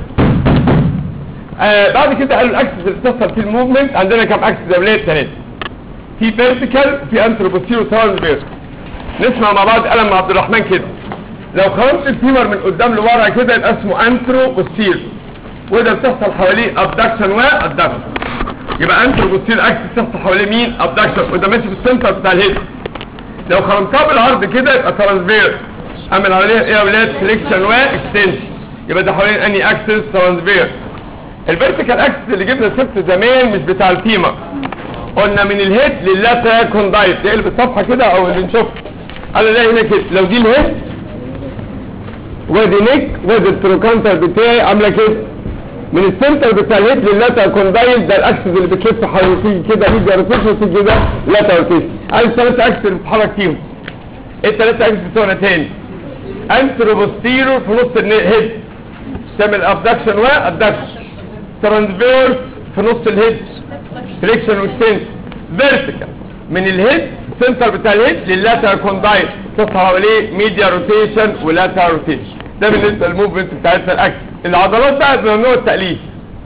S2: آه بعد كده قالوا الاكسس اللي بتحصل فيه الموفمنت عندنا كام اكسس يا ولاد ثلاثة في فيرتيكال في انتروبوسيرو ترانسفيرس نسمع مع بعض قلم عبد الرحمن كده لو خرجت الفيمر من قدام لورا كده يبقى اسمه انتروبوسيرو وده بتحصل حواليه ابدكشن وادكشن يبقى انت بتصير اكس تحت حوالين مين ابدكشن وده ماشي في السنتر بتاع الهيد لو خرمتها بالعرض كده يبقى ترانسفير اعمل عليها ايه يا اولاد سليكشن واكستنشن يبقى ده حوالين اني اكسس ترانسفير الفيرتيكال اكسس اللي جبنا سبت زمان مش بتاع الفيمر قلنا من الهيد لللاترال كوندايت نقلب الصفحه كده او اللي نشوف انا الاقي هنا كده لو دي الهيد وادي نيك وادي التروكانتر بتاعي عامله كده من السنتر بتاع الهيد لللاتا كوندايل ده الاكسس اللي بتلف حوالين كده ميديا روتيشن في كده لاتا روتيشن عايز ثلاث اكسس اللي بتتحرك فيهم ايه الثلاث اكسس بتوعنا تاني انتروبوستيرو في نص الهيد تعمل ابدكشن وابدكشن ترانسفيرس في نص الهيد فليكشن واكستنشن فيرتيكال من الهيد سنتر بتاع الهيد لللاتا كوندايل تطلع حواليه ميديا روتيشن ولاتا روتيشن ده بالنسبه للموفمنت بتاعتنا الاكسس العضلات بقت ممنوع التأليف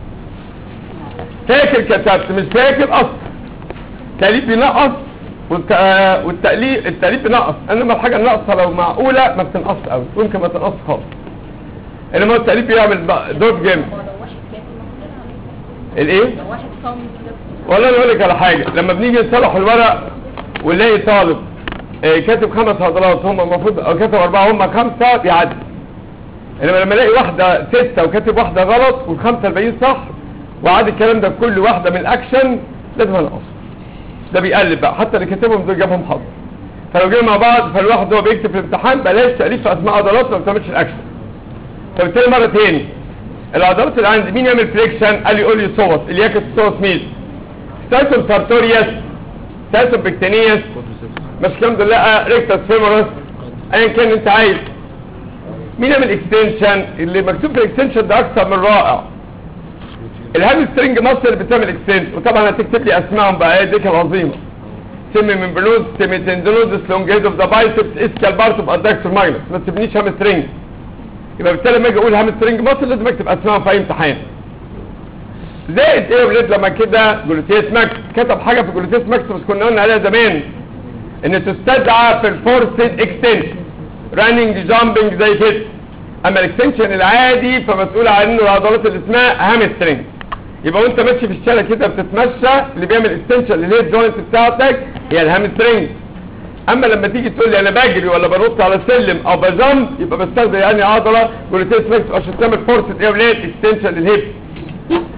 S2: فاكر كتبت مش فاكر اصلا التأليف بينقص والت... آه، والتأليف التأليف بينقص انما الحاجة الناقصة لو معقولة ما بتنقص قوي ممكن ما تنقص خالص انما التأليف بيعمل بقى دوت جيم الايه ولا انا اقول لك على حاجة لما بنيجي نصلح الورق ونلاقي طالب آه، كاتب خمس عضلات هم المفروض او كاتب اربعة هم خمسة بيعدي انما لما الاقي واحدة ستة وكاتب واحدة غلط والخمسة الباقيين صح وعاد الكلام ده بكل واحدة من الاكشن لازم انقص ده بيقلب بقى حتى اللي كاتبهم دول جابهم حظ فلو جينا مع بعض فالواحد هو بيكتب في الامتحان بلاش تأليف في اسماء عضلات لو ما بتعملش الاكشن فبالتالي مرة تاني العضلات اللي عندي مين يعمل فليكشن قال لي قول لي صوت الياكس صوت مين ستاتون سارتوريوس ستاتون بكتينيوس مش الحمد لله ريكتس فيمورس ايا كان انت عايز مين يعمل اكستنشن اللي مكتوب في الاكستنشن ده اكثر من رائع الهام سترينج ماسل بتعمل اكستنشن وطبعا هتكتب لي اسمائهم بقى هي دي العظيمه سيمي ممبرلوز سيمي تندلوز لونجيد اوف ذا بايسبس اسكال بارت اوف ادكتور ماينس ما تسيبنيش هام سترينج يبقى بالتالي لما اجي اقول هام سترينج ماسل لازم اكتب اسمائهم في اي امتحان زائد ايه يا ولاد لما كده جلوتيس ماكس كتب حاجه في جلوتيس ماكس بس كنا قلنا عليها زمان ان تستدعى في الفورسد اكستنشن راننج جامبنج زي كده اما الاكستنشن العادي فمسؤول عنه العضلات اللي اسمها هامسترنج يبقى وانت ماشي في الشارع كده بتتمشى اللي بيعمل اكستنشن للهيد جوينت بتاعتك هي الهامسترنج اما لما تيجي تقول لي انا بجري ولا بنط على سلم او بجامب يبقى بستخدم يعني عضله جلوتيس ماكس عشان تعمل فورس ايه ولاد اكستنشن للهيب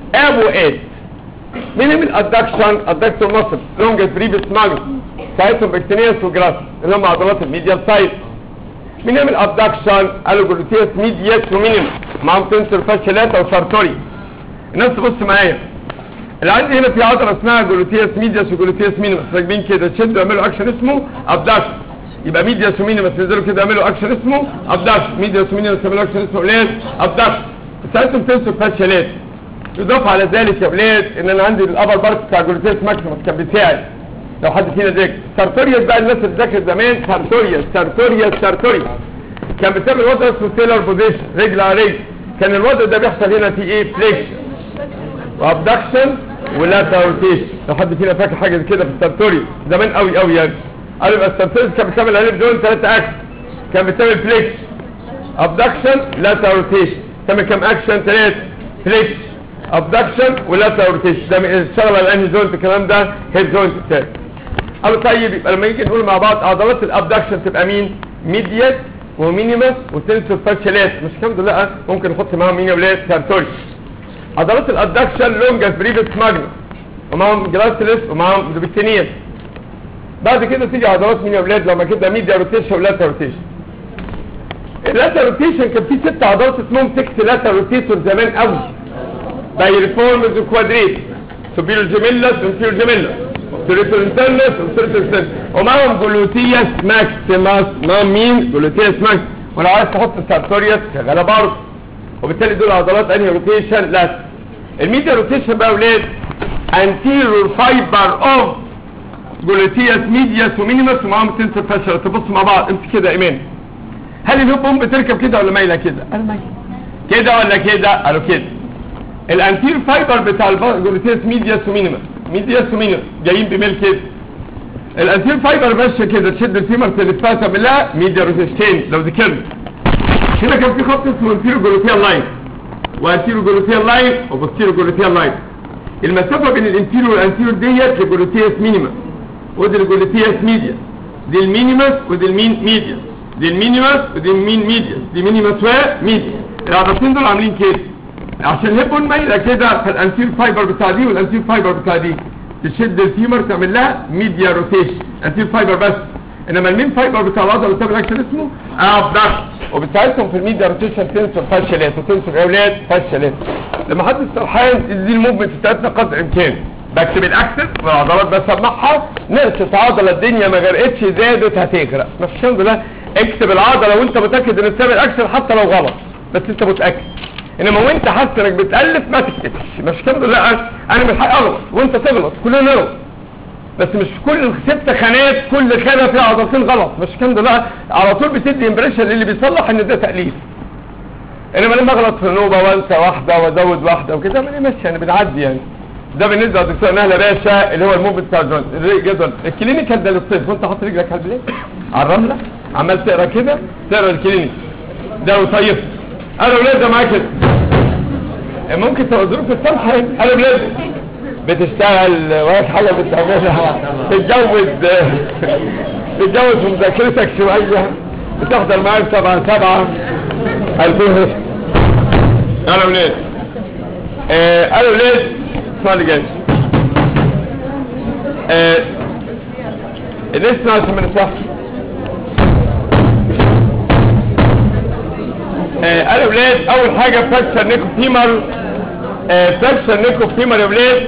S2: اب واد مين من الادكشن الدكتور مصر لونج بريفيس ماجن سايتهم اكتينيوس وجراس اللي هم عضلات الميديال سايت مين من الادكشن قالوا جلوتيوس ميدياس ومينيم معاهم تنسر فاشلاتا وسارتوري الناس تبص معايا اللي عندي هنا في عضله اسمها جلوتيوس ميدياس وجلوتيوس مينيمس راكبين كده تشدوا يعملوا اكشن اسمه ابدكشن يبقى ميدياس ومينيمس ينزلوا كده يعملوا اكشن اسمه ابدكشن ميدياس ومينيمس يعملوا اكشن اسمه اولاد ابدكشن ساعتهم تنسوا فاشلات يضاف على ذلك يا اولاد ان انا عندي الابر بارت بتاع جلوتيوس ماكسيمس كان بتاعي لو حد فينا ذاكر سارتوريوس بقى الناس اللي ذاكرت زمان سارتوريوس سارتوريوس سارتوريوس كان بتعمل وضع اسمه سيلر بوزيشن رجل على رجل كان الوضع ده بيحصل هنا في ايه فليكشن وابدكشن ولا روتيشن لو حد فينا فاكر حاجه زي كده في السارتوريوس زمان قوي قوي يعني قالوا يبقى السارتوريوس كان بتعمل عليه بدون ثلاثه اكشن كان بتعمل فليكشن ابدكشن لا روتيشن تعمل كام اكشن ثلاثه فليكشن ابدكشن ولا روتيشن ده اشتغل على انهي جوينت الكلام ده هيد جوينت الثاني قالوا طيب يبقى لما نيجي نقول مع بعض عضلات الابدكشن تبقى مين ميديال ومينيمس وتنسور فاشلات مش الحمد لله ممكن نحط معاهم مين يا ولاد سارتوري عضلات الادكشن لونجس بريفيس ماجنس ومعاهم جلاسلس ومعاهم دوبيتينيس بعد كده تيجي عضلات مين يا ولاد لما كده ميديا روتيشن ولاتا روتيشن اللاتا روتيشن كان في ست عضلات اسمهم سكس لاتا روتيتور زمان قوي بايرفورمز وكوادريت سوبيرو جيميلاس وانفيرو جيميلاس سيريتور انترنس وسيريتور انترنس ومعاهم جلوتياس ماكسيماس معاهم مين جلوتياس ماكس ولو عايز تحط سارتوريوس شغاله برضه وبالتالي دول عضلات انهي روتيشن لا الميديا روتيشن بقى يا اولاد anterior fiber of جلوتياس ميدياس ومينيمس ومعاهم تنسر فاشل تبصوا مع بعض امسك كده يا ايمان هل الهوب بوم بتركب كده ولا مايله كده انا مايله كده ولا كده قالوا كده الانتير فايبر بتاع الجلوتياس ميدياس ومينيمس ميدياس ومينيمس جايين بميل كده الانتير فايبر ماشيه كده تشد الفيمر تلفها تعملها ميديا روتيشن لو ذكرنا هنا كان في خط اسمه انتيرو جلوتيال لاين وانتيرو جلوتيال لاين وبوستيرو جلوتيال لاين المسافه بين الانتيرو والانتيرو ديت لجلوتياس مينيمس ودي الجلوتياس ميديا دي المينيمس ودي المين ميديا دي المينيمس ودي المين ميديا دي مينيمس وميديا العضلتين دول عاملين كده عشان الهيبون مايله كده فالانتير فايبر بتاع دي والانتير فايبر بتاع دي تشد الفيمر تعمل لها ميديا روتيشن انتير فايبر بس انما المين فايبر بتاع العضله بتعمل اكشن اسمه ابدكت وبتساعدهم في الميديا روتيشن تنسر فاشلات وتنسر اولاد فاشلات لما حد سرحان دي الموفمنت بتاعتنا قدر الامكان بكتب الاكسس والعضلات بسمعها نقصت عضله الدنيا ما غرقتش زادت هتغرق ما فيش الحمد لله اكتب العضله وانت متاكد انك بتعمل اكشن حتى لو غلط بس انت متاكد انما وانت حاسس انك بتالف ما تكتبش مش الحمد لله انا من حقي اغلط وانت تغلط كلنا نغلط بس مش كل ست خانات كل خانه فيها عضلتين غلط مش الحمد لله على طول بتدي امبريشن للي بيصلح ان ده تاليف انما لما اغلط في النوبه وانسى واحده وازود واحده وكده ما ماشي يعني بنعدي يعني ده بالنسبه للدكتور نهله باشا اللي هو الموفمنت بتاع الجوينت الجدول الكلينيكال ده للصيف وانت حاطط رجلك على البلاد على الرمله عمال تقرا كده تقرا الكلينيك ده وطيف انا ولاد ده معايا كده ممكن تبقى ظروف السمحه انا ولاد بتشتغل وراك حاجه بتعملها تتجوز تتجوز في مذاكرتك شويه بتحضر معايا في سبعة سبعة الفين انا ولاد آه انا ولاد السؤال اللي جاي آه نسمع عشان ما نسمعش آه انا ولاد اول حاجه فراكشر نيكو فيمر آه فراكشر نيكو فيمر يا ولاد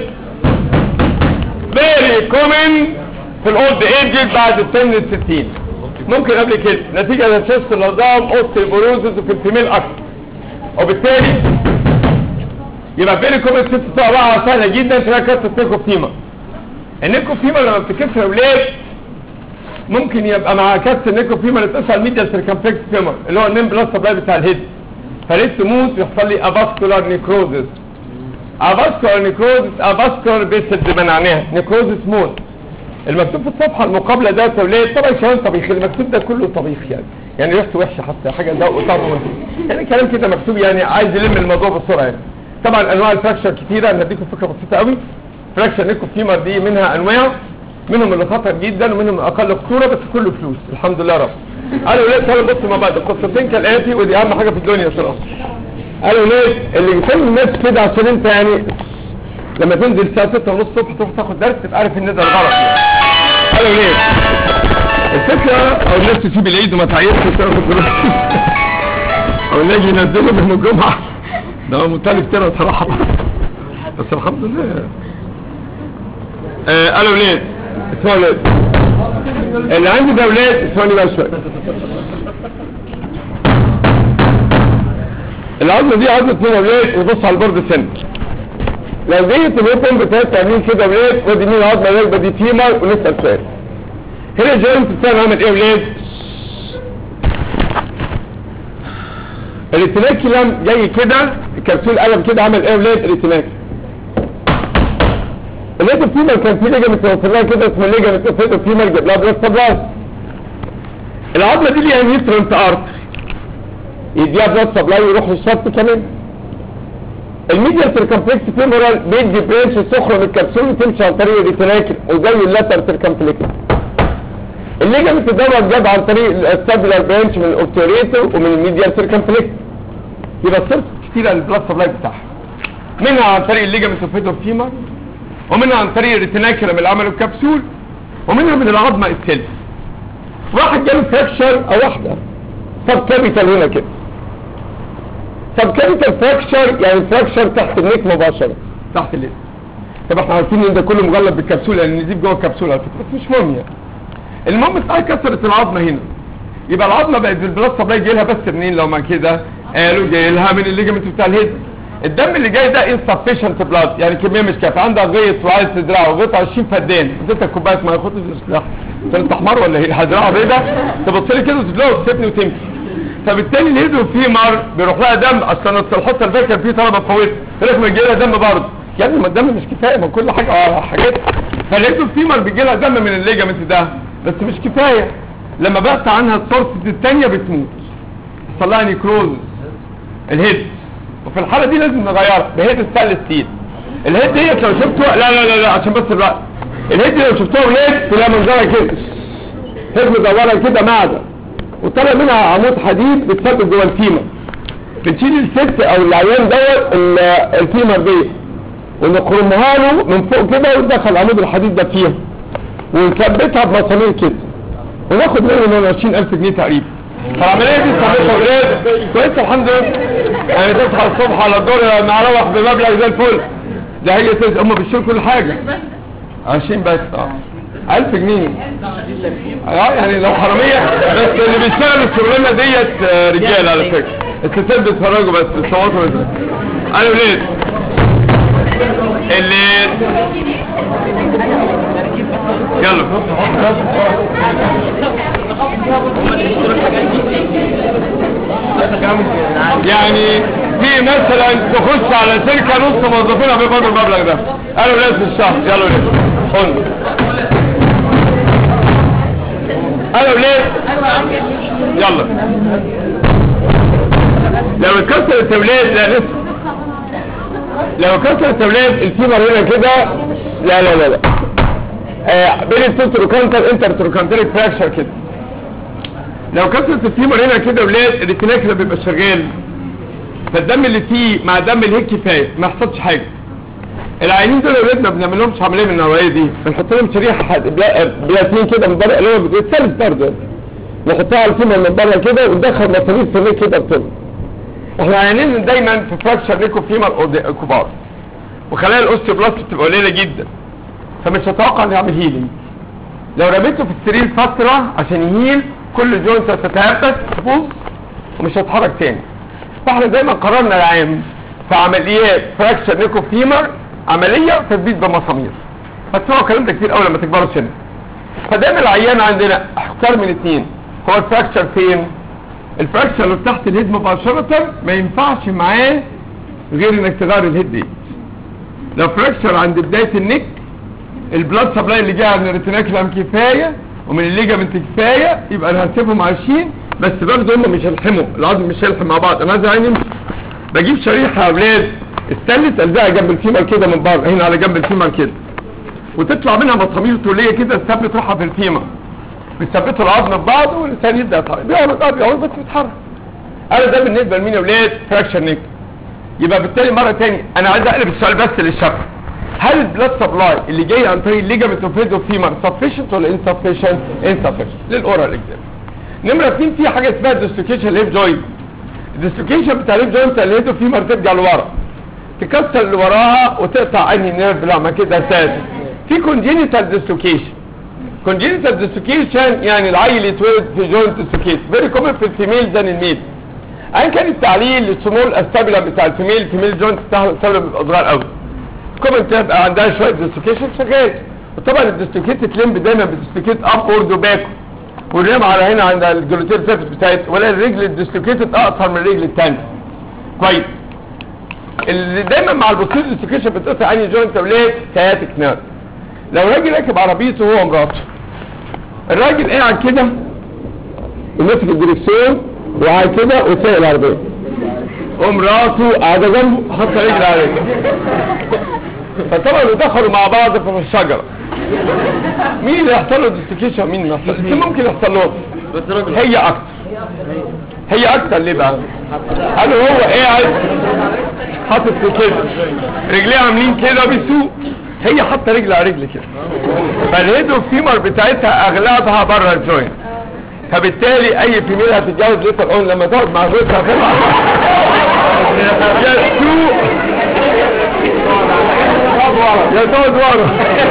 S2: فيري كومن في الاولد ايجز بعد السن ال 60 ممكن قبل كده نتيجه للشيست العظام اوستيوبروزس وفي الفيميل اكتر وبالتالي يبقى فيري كومن ست طبعا سهله جدا تلاقي كسر نيكو فيمر النيكو فيمر لما بتكسر يا ولاد ممكن يبقى مع كسر النيكو فيمر يتقسم ميديال سيركمفلكس فيمر اللي هو النيم بلس سبلاي بتاع الهيد فريت تموت يحصل لي افاسكولار نيكروزس افاسكولار نيكروزس افاسكولار بيسد بمعناها نيكروزس موت المكتوب في الصفحه المقابله ده توليد طبعا كمان طبيخ المكتوب ده كله طبيخ يعني يعني ريحته وحشه حتى حاجه ذوق وطعم يعني كلام كده مكتوب يعني عايز يلم الموضوع بسرعه يعني طبعا انواع الفراكشر كتيره انا هديكم فكره بسيطه قوي فراكشر نيكو فيمر دي منها انواع منهم اللي خطر جدا ومنهم اقل خطوره بس كله فلوس الحمد لله رب قالوا ليه تعالوا نبص مع بعض القصتين كالاتي ودي اهم حاجه في الدنيا صراحه قالوا ليه اللي يسمي الناس كده عشان انت يعني لما تنزل الساعه 6 ونص الصبح تروح تاخد درس تبقى عارف ان ده الغلط يعني قالوا ليه الفكره او الناس تسيب العيد وما تعيطش وتاخد دروس او نجي ينزلهم من الجمعه ده هو مختلف كده صراحه بس الحمد لله آه قالوا ليه اسمعوا ليه اللي عندي ده ولاد اسمعني بقى شويه العظمه دي عظمه من ولاد وبص على البورد سن لو جيت الوطن بتاعت تعملين كده ولاد ودي مين عظمه الوجبه دي فيمر ونسال سؤال هنا الجوينت بتاعنا عمل ايه ولاد الاتناكيلم جاي كده الكبسول قلم كده عمل ايه ولاد الاتناكي الليجن فيمر كان في ليجمنت وصل لها كده اسمه ليجمنت اوفيدو فيمر جاب لها بلاد سبلاي العظمه دي ليها نيوترنت ارت يديها بلاد سبلاي ويروح للشفت كمان الميديال سيركمفلكس فيمورال بيدي برانش سخره من الكبسول وتمشي عن طريق الريتناكل وزي اللاتر سيركمفلكس الليجمنت دوت جاب عن طريق الستابلر برانش من الاوبتوريتو ومن الميديال سيركمفلكس يبقى السيرس كتير البلاد سبلاي بتاعها منها عن طريق الليجمنت اوفيدو فيمر ومنها عن طريق الريتناكرم اللي عملوا الكبسول ومنها من العظمة السلف واحد جاله فراكشر او واحدة سب كابيتال هنا كده سب كابيتال فراكشر يعني فراكشر تحت النيك مباشرة تحت الليل طب احنا عارفين ان ده كله مغلف بالكبسولة لان النزيف جوه الكبسولة على فكرة بس مش مهم يعني المهم بتاع كسرت العظمة هنا يبقى العظمة بقت البلاد سبلاي جاي لها بس منين لو ما كده قالوا جاي لها من الليجمنت بتاع الهيد الدم اللي جاي ده insufficient blood يعني كميه مش كافيه عندك غيط وعايز تزرعه غيط 20 فدان اديتك كوبايه ما ياخدش السلاح انت حمار ولا ايه هزرعه بيضه تبص لي كده وتزرعه وتسيبني وتمشي فبالتالي الهيدرو فيمر بيروح لها دم اصلا الحصه اللي فاتت كان في طلبه فوت يقول لك ما يجي لها دم برضه يا ابني ما الدم مش كفايه ما كل حاجه اه حاجات فالهيدرو فيمر بيجي لها دم من الليجامنت ده بس مش كفايه لما بقت عنها السورس الثانيه بتموت يحصل لها نيكروز الهيد وفي الحالة دي لازم نغيرها بهيد ستانلس ستيل الهيد ديت لو شفتوها لا لا لا لا عشان بس الوقت الهيد دي لو شفتوها ولاد تلاقي منظرها كده هيد مدورة كده معدن وطلع منها عمود حديد بتثبت جوه الفيمر بنشيل الست او العيان دوت ال- الفيمر دي ونخرمها له من فوق كده وندخل عمود الحديد ده فيها ونثبتها بمسامير كده وناخد منه من 20000 جنيه تقريبا فالعمليه دي صحتها ولاد كويس الحمد لله يعني تصحى الصبح على الدور لما اروح بمبلغ زي الفل ده هي تز... هم بيشتروا كل حاجه 20 بس اه 1000 جنيه اه يعني لو حراميه بس اللي بيشتغلوا الشغلانه ديت آه، رجاله على فكره الستات بيتفرجوا بس الصواتوا بس انا ولاد اللي يلا يعني في مثلا تخش على شركة نص موظفينها بيقبضوا المبلغ ده قالوا ليه في الشهر يلا ليه قلنا قالوا ليه يلا لو اتكسر التوليد لا لسه لو كسر التوليد الفيمر هنا كده لا لا لا لا آه بين التروكانتر انتر تروكانتريك فراكشر كده لو كسرت الفيمر هنا كده ولاد الريتيناكل بيبقى شغال فالدم اللي فيه مع دم الهيك كفايه ما يحصلش حاجه العينين دول يا ولاد ما بنعمل لهمش عمليه من النوعيه دي بنحط لهم شريحه حد- بلا- بلاتين كده من بره اللي هو بيتسلس برضه نحطها على الفيمر من بره كده وندخل مصاريف في الريك كده بتبقى احنا عينين دايما في فراكشر ريكو فيمر قد- كبار وخلايا الاوستيوبلاست بتبقى قليله جدا فمش هتوقع انه يعمل هيلينج لو رميته في السرير فتره عشان يهيل كل جوينت هتتهبس تبوظ ومش هتتحرك تاني فاحنا دايما قررنا العام في عمليات فراكشر نيكو فيمر عمليه تثبيت بمسامير هتسمعوا الكلام ده كتير قوي لما تكبروا سن فدايما العيان عندنا اختار من اثنين هو الفراكشر فين الفراكشر اللي تحت الهيد مباشرة ما ينفعش معاه غير انك تغير الهيد دي لو فراكشر عند بداية النك البلاد سبلاي اللي جاي من الريتيناكلم كفاية ومن الليجامنت كفاية يبقى انا هسيبهم عايشين بس برضه هم مش هيلحموا العظم مش هيلحم مع بعض انا عايز عيني يمشي بجيب شريحة يا اولاد استانلس الزقها جنب الفيمر كده من بره هنا على جنب الفيمر كده وتطلع منها مسامير طولية كده تثبت روحها في الفيمر بيثبتوا العظم ببعض والانسان يبدا يتحرك بيقعد اه بيقعد بس بيتحرك انا ده بالنسبه لمين يا ولاد فراكشر نيك يبقى بالتالي مره تاني انا عايز اقلب السؤال بس للشفا هل البلاد سبلاي اللي جاي عن طريق الليجامنت اوف هيد فيمر سفيشنت ولا انسفيشنت انسفيشنت للاورال اكزام نمره 2 في حاجه اسمها ديسلوكيشن ليف جوينت الديسلوكيشن بتاع الليف جوينت الهيد فيمر ترجع لورا تكسر اللي وراها وتقطع انهي نيرف لما كده اساسي في كونجينيتال ديسلوكيشن كونجينيتال ديسلوكيشن يعني العيل يتولد في جوينت ديسلوكيشن فيري كومن في الفيميل ذان الميل ايا كان التعليل للسمول استابيلا بتاع الفيميل الفيميل جوينت بتاعها استابيلا بيبقى صغير قوي كومن تبقى عندها شويه ديسلوكيشن شغال وطبعا الديسلوكيتد لمب دايما بتديسلوكيت ابورد وباك والريم على هنا عند الجلوتير سيرفيس بتاعتها ولا الرجل الديسلوكيتد اقصر من الرجل الثانيه كويس اللي دايما مع البوستير ديسلوكيشن بتقطع انهي جوينت اولاد سياتيك نيرف لو راجل راكب عربيته هو ومراته الراجل قاعد كده وماسك الدريكسيون وقاعد كده وسايق العربيه ومراته قاعده جنبه حاطه رجل على رجل فطبعا دخلوا مع بعض في الشجره مين اللي يحصل له ديستيكيشن مين اللي يحصل له ممكن يحصل له
S1: بس راجل
S2: هي اكتر هي اكتر ليه بقى قالوا هو قاعد حاطط في كده رجليه عاملين كده بيسوق هي حاطه رجل على رجل كده فالهيدو فيمر بتاعتها اغلبها بره الجوينت فبالتالي اي فيميل هتتجوز ليتر اون لما تقعد مع جوزها هتطلع يا تسوق يا تقعد ورا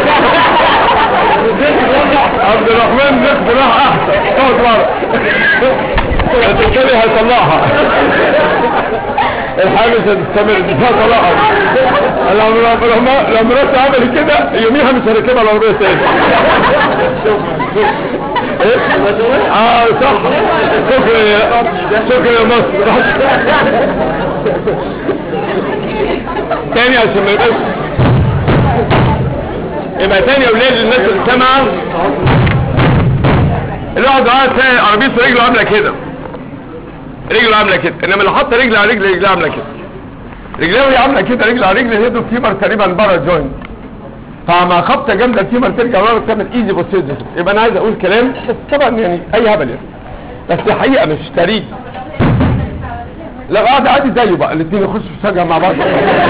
S2: عبد الرحمن نخد راح احسن تقعد ورا هتبتدي هيطلعها الحامس هتستمر مش هطلعها لما لما لما مراتي عملت كده يوميها مش هركبها العربيه تاني إيه؟ اه صح شكرا يا شكرا يا مصر تاني عشان ما يبقاش يبقى تاني يا ولاد الناس اللي سامعه الواحد قاعد تلاقي عربيته رجله عامله كده رجله عامله كده انما اللي حط رجل على رجل رجلها عامله كده رجلها وهي عامله كده رجل على رجل هيدو فيمر تقريبا بره الجوينت فمع خبطه جامده الفيمر ترجع ورا تعمل ايزي بوسيدس يبقى انا عايز اقول كلام بس طبعا يعني اي هبل يعني بس دي حقيقه مش تاريخ لا قاعد عادي زيه بقى الاثنين يخشوا في شجره مع بعض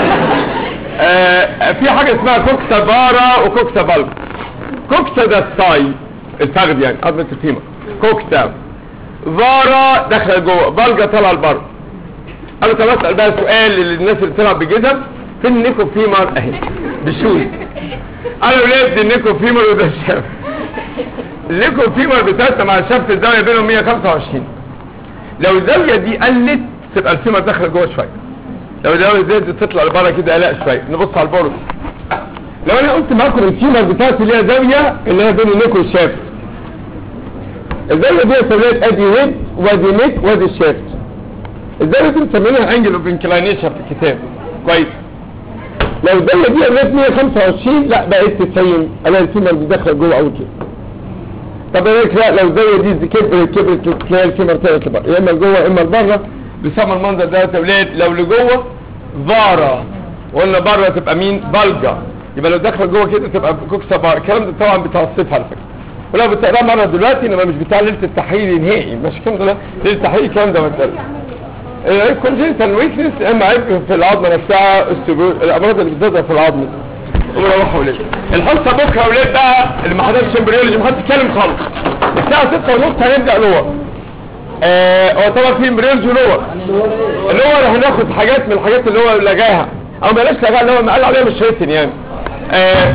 S2: آه في حاجه اسمها كوكسا بارا وكوكسا فالف كوكسا ده الثاي الفخذ يعني عظمه الفيمر كوكسا فارا داخله جوه فالجا طالعه لبره انا طب اسال بقى سؤال للناس اللي بتلعب بجزم فين النيكو فيمر اهي بالشوز انا ولاد النيكو فيمر وده الشاف النيكو فيمر بتاعتنا مع الشاف الزاويه بينهم 125 لو الزاويه دي قلت تبقى الفيمر داخله جوه شويه لو الزاويه زادت تطلع لبره كده قلق شويه نبص على البورد لو انا قلت معاكم الفيمر بتاعتي ليها زاويه اللي هي بين النيكو والشاف الزاويه دي سميت ادي هيد وادي نيك وادي الشافت الزاويه دي مسمينها انجل اوف انكلاينيشن في الكتاب كويس لو الزاويه دي قلت 125 لا بقت 90 الاقي الفيمر دي داخله جوه قوي كده طب ايه رايك لا لو الزاويه دي كبرت كبرت تلاقي الفيمر طلعت لبره يا اما لجوه يا اما لبره بيسمى المنظر ده يا ولاد لو لجوه فارا وقلنا بره تبقى مين بلجا يبقى لو داخله جوه كده تبقى كوكسا بار الكلام ده طبعا بتاع الصيف على فكره ولو بتقراه مره دلوقتي انما مش بتاع ليله التحرير نهائي مش الكلام ده لا. ليله التحرير الكلام ده مثلا الكونجنتال ويكنس اما عيب في العظمه نفسها السبو- الامراض اللي بتظهر في العظم ومروحوا ولاد الحصه بكره يا ولاد بقى اللي ما حضرش امبريولوجي ما حدش يتكلم خالص الساعه 6 ونص هنبدا لور آه هو طبعا في امبريولوجي لور اللور هناخد حاجات من الحاجات اللي هو لغاها او بلاش لغاها اللي هو ما قال عليها مش ريتن يعني آه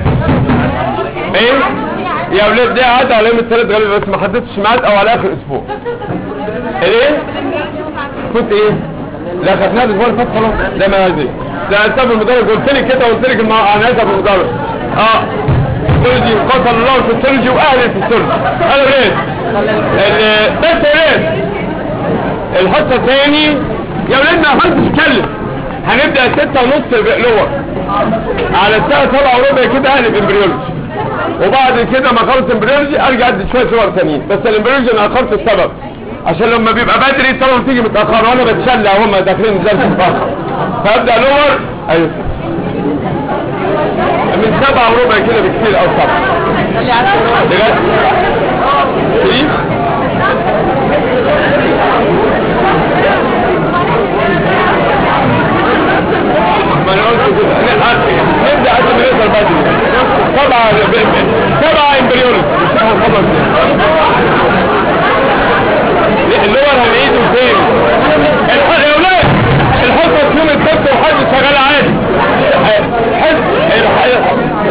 S2: ايه يا ولاد دي عدى على يوم الثلاث غالبا بس ما حددتش ميعاد او على اخر اسبوع ايه كنت ايه لا خدناها الاسبوع اللي فات خلاص لا ما هذه لا انت المدرج قلت لي كده قلت لك مع انا اسف المدرج اه سولجي قتل الله في السولجي واهل في السولجي انا ولاد ال- بس يا ولاد الحصه الثاني يا ولاد ما حدش يتكلم هنبدا ستة ونص لور على الساعه سبعة وربع كده اهل امبريولوجي وبعد كده ما اخلص امبريولوجي ارجع ادي شويه صور تانيين بس الامبريولوجي انا اخرت السبب عشان لما بيبقى بدري الطلبه بتيجي متاخر وانا بتشلى هم داخلين الدرس متاخر فابدا لور ايوه من سبعة وربع كده بكتير او سبعة بجد ايه ما انا قلت كده نبدا قبل ما نظر بدري سبعة سبعة امبريولوجي هنخلص اللي هو هنعيده تاني الح- يا ولاد الحصة يوم السبت والحد شغال عادي حس الح-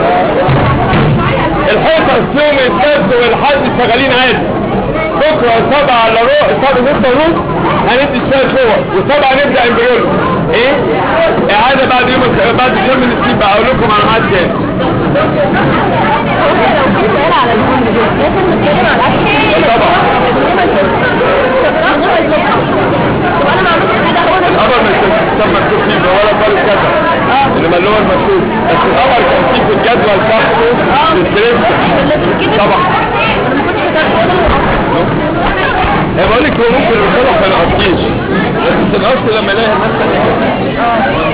S2: الحصص يوم السبت والحد شغالين عادي بكره سبعة الا ربع سبعة ستة ونص هندي شوية صور وسبعة نبدأ امبريولوجي ايه؟ اعادة بعد يوم الس- بعد يوم من السنين بقى اقول لكم على ميعاد تاني القمر مش كان مكتوب فيه ده ولا طالب كتب انما اللي هو المكتوب بس القمر كان فيه في الجدول بتاعته ديسكريبشن طبعا هي بقول لك هو ممكن الرسالة ما ينقصكيش بس تنقص لما الاقي الناس تانية كده